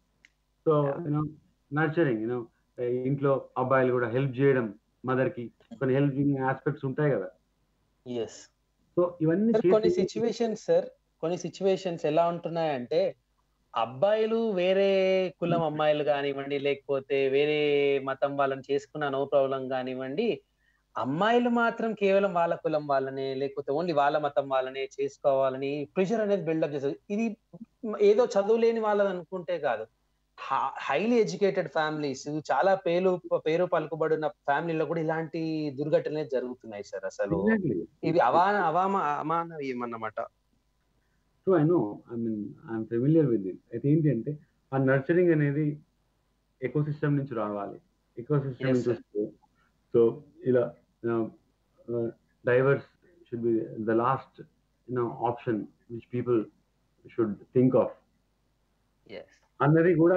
సో యూనో నర్చరింగ్ యూనో ఇంట్లో అబ్బాయిలు కూడా హెల్ప్ చేయడం మదర్ కి కొన్ని హెల్పింగ్ ఆస్పెక్ట్స్ ఉంటాయి కదా ఎస్ సో ఇవన్నీ సార్ కొన్ని చేసి- సిచ్యువేషన్స్ సార్ కొన్ని సిచ్యువేషన్స్ ఎలా ఉంటున్నాయంటే అబ్బాయిలు వేరే కులం అమ్మాయిలు కానివ్వండి లేకపోతే వేరే మతం వాళ్ళని చేసుకున్న నో ప్రాబ్లం కానివ్వండి అమ్మాయిలు మాత్రం కేవలం వాళ్ళ కులం వాళ్ళనే లేకపోతే ఓన్లీ వాళ్ళ మతం వాళ్ళనే చేసుకోవాలని ప్రెషర్ అనేది బిల్డప్ చేస్తారు ఇది ఏదో చదువులేని వాళ్ళని అనుకుంటే కాదు హైలీ ఎడ్యుకేటెడ్ ఫ్యామిలీస్ చాలా పేరు పేరు పలుకుబడిన ఫ్యామిలీలో కూడా ఇలాంటి దుర్ఘటనలు జరుగుతున్నాయి సార్ అసలు Exactly. ఇది అవాన అవామ అమానవీయం అన్నమాట so I know I mean I'm familiar with it అయితే ఏంటి అంటే ఆ నర్చరింగ్ అనేది ఎకో సిస్టమ్ నుంచి రావాలి ఎకో సిస్టమ్ Yes, నుంచి sir. వస్తే సో ఇలా divorce should be the last you know option which people should think of yes అన్నది కూడా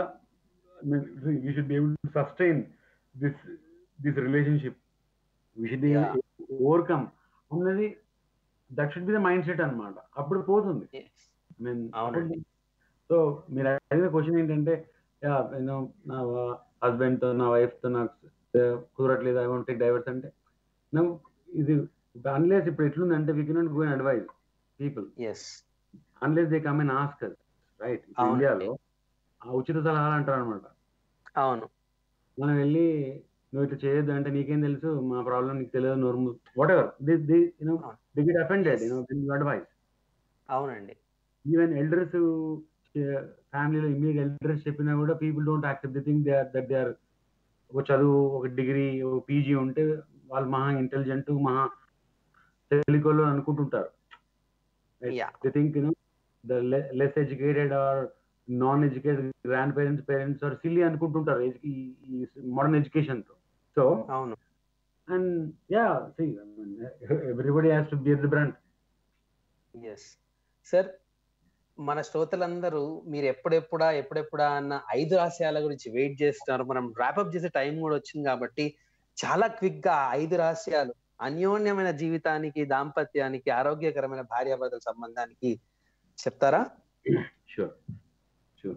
we should be able to sustain this this relationship we should be Yeah. Overcome అన్నది that should be the mindset అన్నమాట అప్పుడు పోతుంది ఎస్ I mean, అవునండి. సో మీరు అడిగిన క్వశ్చన్ ఏంటంటే నేను నా హస్బెండ్ తో నా వైఫ్ తో నాకు uh, కుదరట్లేదు ఐ వాంట్ టేక్ డైవర్స్ అంటే నాకు ఇది అన్లెస్ ఇప్పుడు ఎట్లుందంటే we cannot go and advise people yes unless they come and ask right అవునండి. ఇండియాలో ఆ ఉచిత సలహాలు అంటారు అనమాట అవును మనం వెళ్ళి నువ్వు ఇట్లా చేయొద్దు అంటే నీకేం తెలుసు మా ప్రాబ్లం నీకు తెలియదు నోరు whatever the the you know అవును. The get offended Yes. You know advise అవునండి ఈవెన్ ఎల్డర్స్ ఫ్యామిలీలో ఇమీడియట్ ఎల్డర్స్ చెప్పినా కూడా people don't accept the thing they are that they are ఒక చదువు ఒక డిగ్రీ ఒక పీజీ ఉంటే వాళ్ళు మహా ఇంటెలిజెంట్ మహా తెలికోళ్ళు అనుకుంటుంటారు Yeah. They think you know the less educated or non educated grandparents parents are silly అనుకుంటుంటారు edu- ఈ మోడర్న్ ఎడ్యుకేషన్ తో సో అవును and yeah see everybody has to bear the brunt yes sir మన శ్రోతలందరూ మీరు ఎప్పుడెప్పుడా ఎప్పుడెప్పుడా అన్న ఐదు రహస్యాల గురించి వెయిట్ చేస్తున్నారు మనం ర్యాపప్ చేసే టైం కూడా వచ్చింది కాబట్టి చాలా క్విక్ గా ఆ ఐదు రహస్యాలు అన్యోన్యమైన జీవితానికి దాంపత్యానికి ఆరోగ్యకరమైన భార్యాభర్తల సంబంధానికి చెప్తారా షూర్ షూర్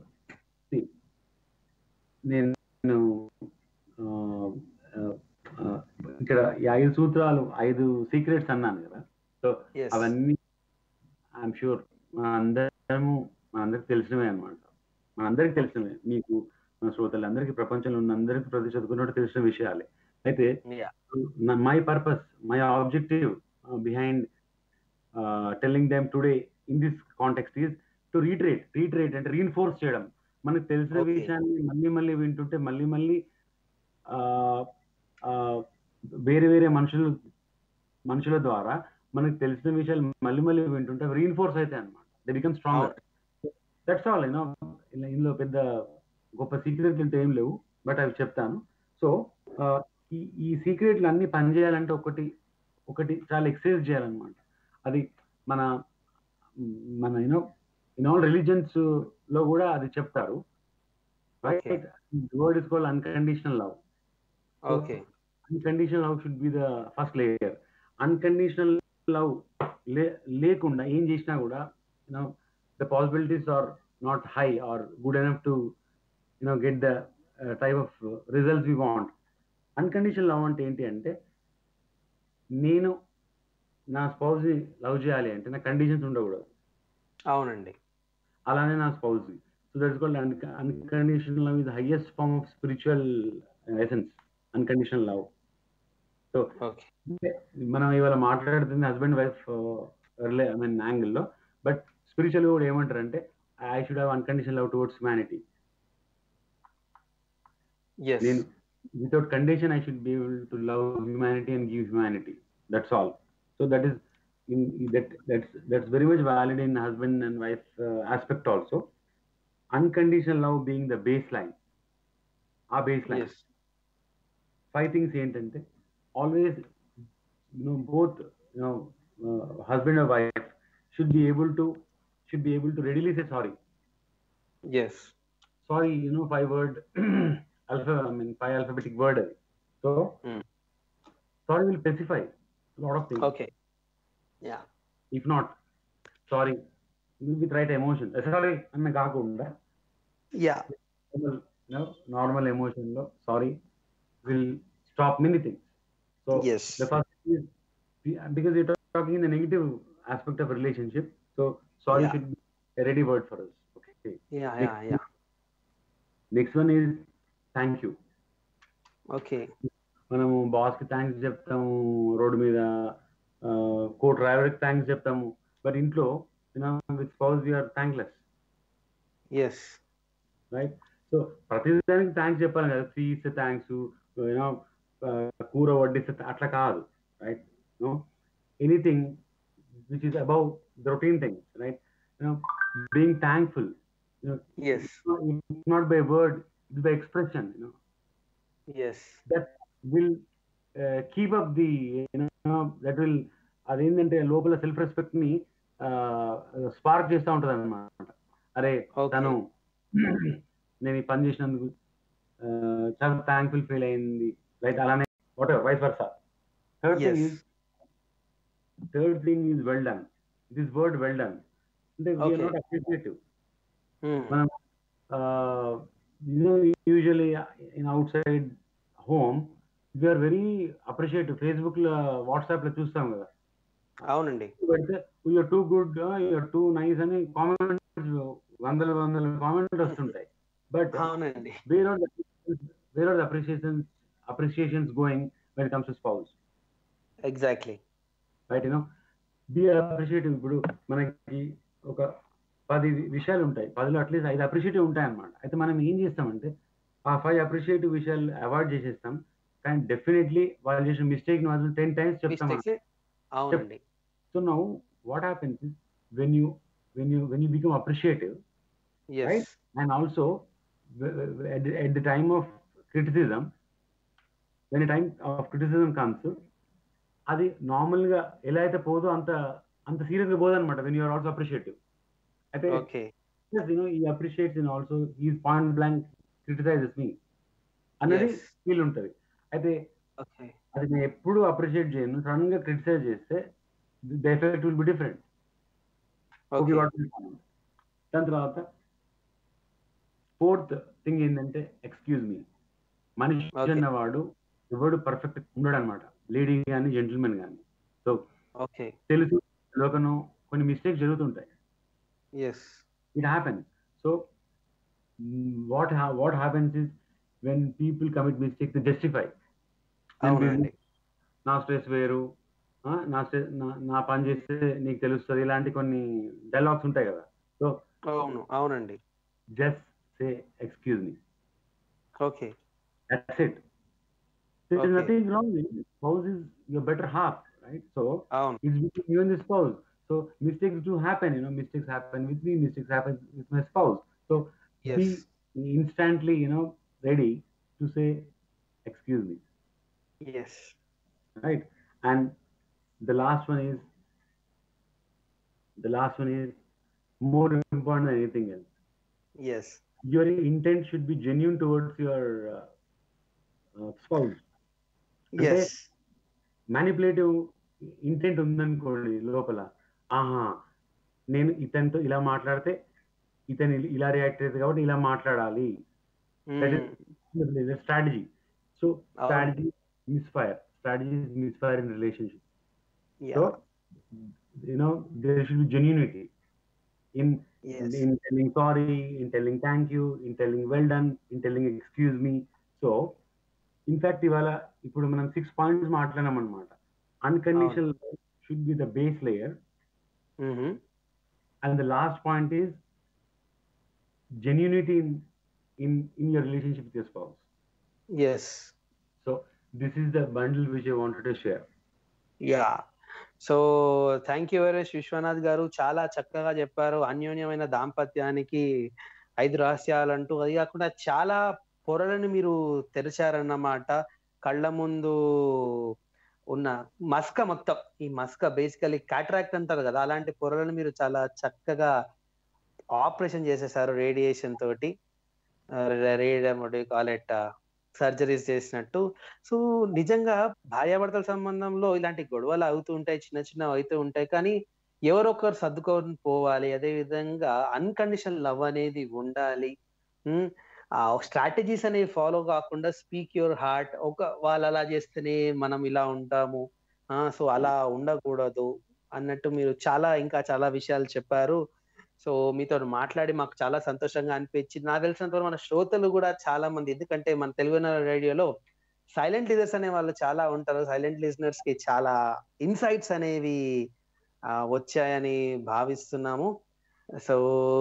నేను ఆ, ఆ, ఆ, ఇక్కడ ఈ ఐదు సూత్రాలు ఐదు సీక్రెట్స్ అన్నాను కదా సో Yes. అవన్నీ ఐఎమ్ షూర్ మన అందరము మన అందరికి తెలిసినవే అనమాట మన అందరికి తెలిసినవే మీకు మన శ్రోతలందరికీ ప్రపంచంలో ఉన్న అందరికి ప్రతి చదువుకున్నట్టు తెలిసిన విషయాలే అయితే Yeah. My purpose my objective behind telling them today in this context is to reiterate reiterate అంటే రీన్ఫోర్స్ చేయడం మనకు తెలిసిన Okay. విషయాన్ని మళ్ళీ మళ్ళీ వింటుంటే మళ్ళీ మళ్ళీ ఆ, ఆ, వేరే వేరే మనుషులు మనుషుల ద్వారా మనకు తెలిసిన విషయాలు మళ్ళీ మళ్ళీ వింటుంటే రీన్ఫోర్స్ అయితే అనమాట they become stronger that's all you know ఇందులో పెద్ద గొప్ప సీక్రెట్లు అంటే ఏం లేవు బట్ అవి చెప్తాను సో ఈ ఈ సీక్రెట్లు అన్ని పనిచేయాలంటే ఒకటి ఒకటి చాలా ఎక్సర్సైజ్ చేయాలన్నమాట అది మన మన యూనో ఇన్ ఆల్ రిలీజన్స్ లో కూడా అది చెప్తారు right word is called unconditional love okay unconditional love should be the first layer unconditional love లే లేకుండా ఏం చేసినా కూడా you know the possibilities are not high or good enough to you know get the type of results we want unconditional love అంటే ఏంటి అంటే నేను నా స్పౌజ్ లవ్ చేయాలి అంటే నా కండిషన్స్ ఉండకూడదు అవునండి అలానే నా spouse so that's called unconditional love is highest form of spiritual essence unconditional love so okay మనం ఇవాళ మాట్లాడుతుంది హస్బెండ్ వైఫ్ ఐ మీన్ యాంగిల్లో బట్ స్పిరిచువల్ కూడా ఏమంటారు అంటే I should have unconditional love towards humanity yes నేను without condition I should be able to love humanity and give humanity that's all so that is in that that's that's very much valid in husband and wife aspect also unconditional love being the baseline ఆ baseline yes five things ఏంటంటే always you know both you know husband and wife should be able to should be able to readily say sorry yes sorry you know five word alpha I mean five alphabetic word అది so Hmm. Sorry will specify lot of things okay yeah if not sorry with right emotion sorry అన్న కాకుండా యా నార్మల్ ఎమోషన్ లో sorry will stop many things so yes the first is because you're talking in the negative aspect of relationship so sorry Yeah. should be a ready word for us okay yeah yeah yeah next one is thank you okay మనము బాస్ కి థ్యాంక్స్ చెప్తాము రోడ్డు మీద కో డ్రైవర్ కి థ్యాంక్స్ చెప్తాము బట్ ఇంట్లో with spouse we are thankless yes right so ప్రతిదానికి థ్యాంక్స్ చెప్పాలి కదా టీ ఇస్తే థ్యాంక్స్ యూనో కూర వడ్డిస్తే అట్లా కాదు right no anything which is above the routine things right you know being thankful yes not by word it by expression you know yes that will keep up the you know that will అదేంటంటే లోపల సెల్ఫ్ రెస్పెక్ట్ ని స్పార్క్ చేస్తూ ఉంటది అనమాట అరే Okay. తను నేను ఈ పని చేసినందుకు ఆ, చాలా థ్యాంక్ఫుల్ ఫీల్ అయింది రైట్ అలానే whatever vice versa third thing Yes. Is third thing is well done this word well done అంటే వీఆర్ Okay. నాట్ అప్రిషియేటివ్ మనం usually in outside home we are very appreciative Facebook లో వాట్సాప్ లో చూస్తాం కదా అవునండి పెడితే you are too good you are too nice అని కామెంట్స్ వందల వందల కామెంట్ వస్తుంటాయి బట్ అవునండి where are where are appreciations appreciations going when comes to spouse exactly right you know be appreciative ఇప్పుడు మనకి ఒక పది విషయాలు ఉంటాయి పదిలో అట్లీస్ట్ ఐదు అప్రిషియేటివ్ ఉంటాయి అన్నమాట అయితే మనం ఏం చేస్తామంటే ఆ ఫైవ్ అప్రిషియేటివ్ విషయాలు అవాయిడ్ చేసేస్తాం కానీ డెఫినెట్లీ వాళ్ళు చేసిన మిస్టేక్ మాత్రం టెన్ టైమ్స్ చెప్తాం మిస్టేక్స్ అవునండి so now what happens is when you when you when you become appreciative yes Right? and also w- w- at the, at the time of criticism when a time of criticism comes అది నార్మల్ గా ఎలా అయితే పోదో అంత అంత సీరియస్ గా పోదు అనమాట వెన్ యూఆర్ ఆల్సో అప్రిషియేటివ్ అయితే okay you know he appreciates in also he point blank criticises me అన్నది Yes. ఫీల్ ఉంటది అయితే ఓకే అది నేను ఎప్పుడు అప్రిషియేట్ చేయను సడన్ గా క్రిటిసైజ్ చేస్తే the effect will be different okay దాని తర్వాత ఫోర్త్ థింగ్ ఏంటంటే ఎక్స్క్యూజ్ మీ మనిషి Okay. అన్నవాడు ఎవడు పర్ఫెక్ట్ ఉండడు అనమాట లేడీ కానీ జెంటిల్మెన్ కానీ సో ఓకే తెలుసు లోకను కొన్ని మిస్టేక్స్ జరుగుతుంటాయి yes it happen so what what happens is when people commit mistake to justify అవునండి నా స్ట్రెస్ వేరు ఆ, నా స్ట్రెస్ నా పని చేస్తే నీకు తెలుస్తుంది ఇలాంటి కొన్ని డైలాగ్స్ ఉంటాయి కదా సో అవును అవునండి just say excuse me okay that's it there is Okay. nothing wrong with it. spouse is your better half right so అవును it's between you and the spouse so mistakes do happen you know mistakes happen with me mistakes happen with my spouse so yes be instantly you know ready to say excuse me yes right and the last one is the last one is more important than anything else yes your intent should be genuine towards your uh, uh, spouse. అంటే ఎస్ మ్యానిపులేటివ్ ఇంటెంట్ ఉందనుకోండి లోపల ఆహా నేను ఇతనితో ఇలా మాట్లాడితే ఇతను ఇ- ఇలా రియాక్ట్ అవుతుంది కాబట్టి ఇలా మాట్లాడాలి That is- స్ట్రాటజీ సో అవును. Strategy misfire strategy misfire in relationship Yeah. So, you know, there should be genuinity in Yes. in telling sorry, in telling thank you, in telling well done, in telling excuse me. So, in fact, ఇవాళ ఇప్పుడు మనం సిక్స్ పాయింట్స్ మాట్లాడాం అనమాట unconditional should be the base layer Mhm. And the last point is genuinity in in in your relationship with your spouse Yes. So this is the bundle which I wanted to share yeah so thank you very much Vishwanath garu చాలా చక్కగా చెప్పారు అన్యోన్యమైన దాంపత్యానికి ఐదు రహస్యాలు అంటూ అది కాకుండా చాలా పొరలను మీరు తెరిచారన్నమాట కళ్ళ ముందు ఉన్న మస్క మొత్తం ఈ మస్క బేసికలీ కాట్రాక్ట్ అంటారు కదా అలాంటి పొరలను మీరు చాలా చక్కగా ఆపరేషన్ చేసేసారు రేడియేషన్ తోటి రేడియం కాల్ ఎట్ సర్జరీస్ చేసినట్టు సో నిజంగా భార్యాభర్తల సంబంధంలో ఇలాంటి గొడవలు అవుతూ ఉంటాయి చిన్న చిన్న అవుతూ ఉంటాయి కానీ ఎవరొకరు సర్దుకొని పోవాలి అదే విధంగా అన్కండిషనల్ లవ్ అనేది ఉండాలి ఉమ్, ఆ స్ట్రాటజీస్ అనేవి ఫాలో కాకుండా స్పీక్ యువర్ హార్ట్ ఒక వాళ్ళు అలా చేస్తేనే మనం ఇలా ఉంటాము ఆ సో అలా ఉండకూడదు అన్నట్టు మీరు చాలా ఇంకా చాలా విషయాలు చెప్పారు సో మీతో మాట్లాడి మాకు చాలా సంతోషంగా అనిపించింది నాకు తెలిసినంత వరకు మన శ్రోతలు కూడా చాలా మంది ఎందుకంటే మన తెలుగు రేడియోలో సైలెంట్ లీడర్స్ అనే వాళ్ళు చాలా ఉంటారు సైలెంట్ లిజనర్స్ కి చాలా ఇన్సైట్స్ అనేవి ఆ, వచ్చాయని భావిస్తున్నాము సో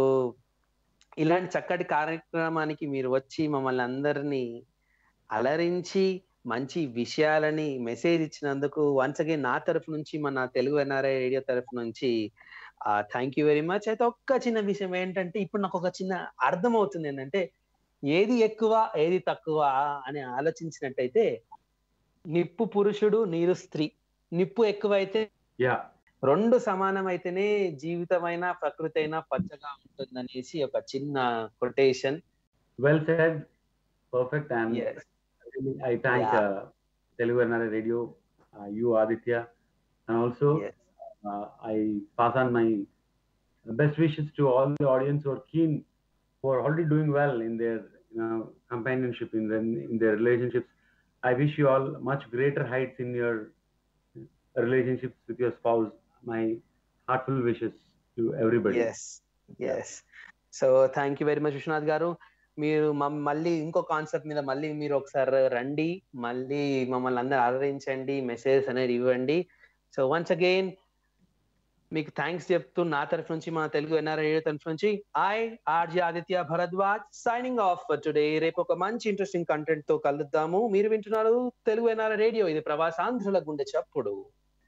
ఇలాంటి చక్కటి కార్యక్రమానికి మీరు వచ్చి మమ్మల్ని అందరినీ అలరించి మంచి విషయాలని మెసేజ్ ఇచ్చినందుకు వన్స్ అగైన్ నా తరఫు నుంచి మన తెలుగు ఎన్ఆర్ఐ రేడియో తరఫు నుంచి థ్యాంక్ యూ వెరీ మచ్ అయితే ఒక్క చిన్న విషయం ఏంటంటే ఇప్పుడు నాకు ఒక చిన్న అర్థం అవుతుంది ఏంటంటే ఏది ఎక్కువ ఏది తక్కువ అని ఆలోచించినట్టయితే నిప్పు పురుషుడు నీరు స్త్రీ నిప్పు ఎక్కువైతే యా రెండు సమానమైతేనే జీవితమైన ప్రకృతి అయినా పచ్చగా ఉంటుందనేసి ఒక చిన్న quotation well said perfect and I thank Yeah. uh, Telugu NRI Radio, uh, you Aditya, and also uh, I pass on my best wishes to all the audience who are keen, who are already doing well in their you know, companionship, in their, in their relationships. I wish you all much greater heights in your relationships with your spouse. My heartful wishes to everybody. Yes yes so thank you very much Vishwanath garu మీరు మమ్- మళ్ళీ ఇంకో కాన్సెప్ట్ మీద మళ్ళీ మీరు ఒకసారి రండి మళ్ళీ మమ్మల్ని అందరూ ఆదరించండి మెసేజ్ అనేది ఇవ్వండి సో వన్స్ అగైన్ మీకు థ్యాంక్స్ చెప్తూ నా తరఫు నుంచి మా తెలుగు ఎన్ఆర్ఐ తరఫు నుంచి I RJ Aditya Bharadwaj signing off today రేపు ఒక మంచి ఇంట్రెస్టింగ్ కంటెంట్ తో కలుద్దాము మీరు వింటున్నారు తెలుగు ఎన్ఆర్ఐ రేడియో ఇది ప్రవాసాంధ్రుల గుండె చప్పుడు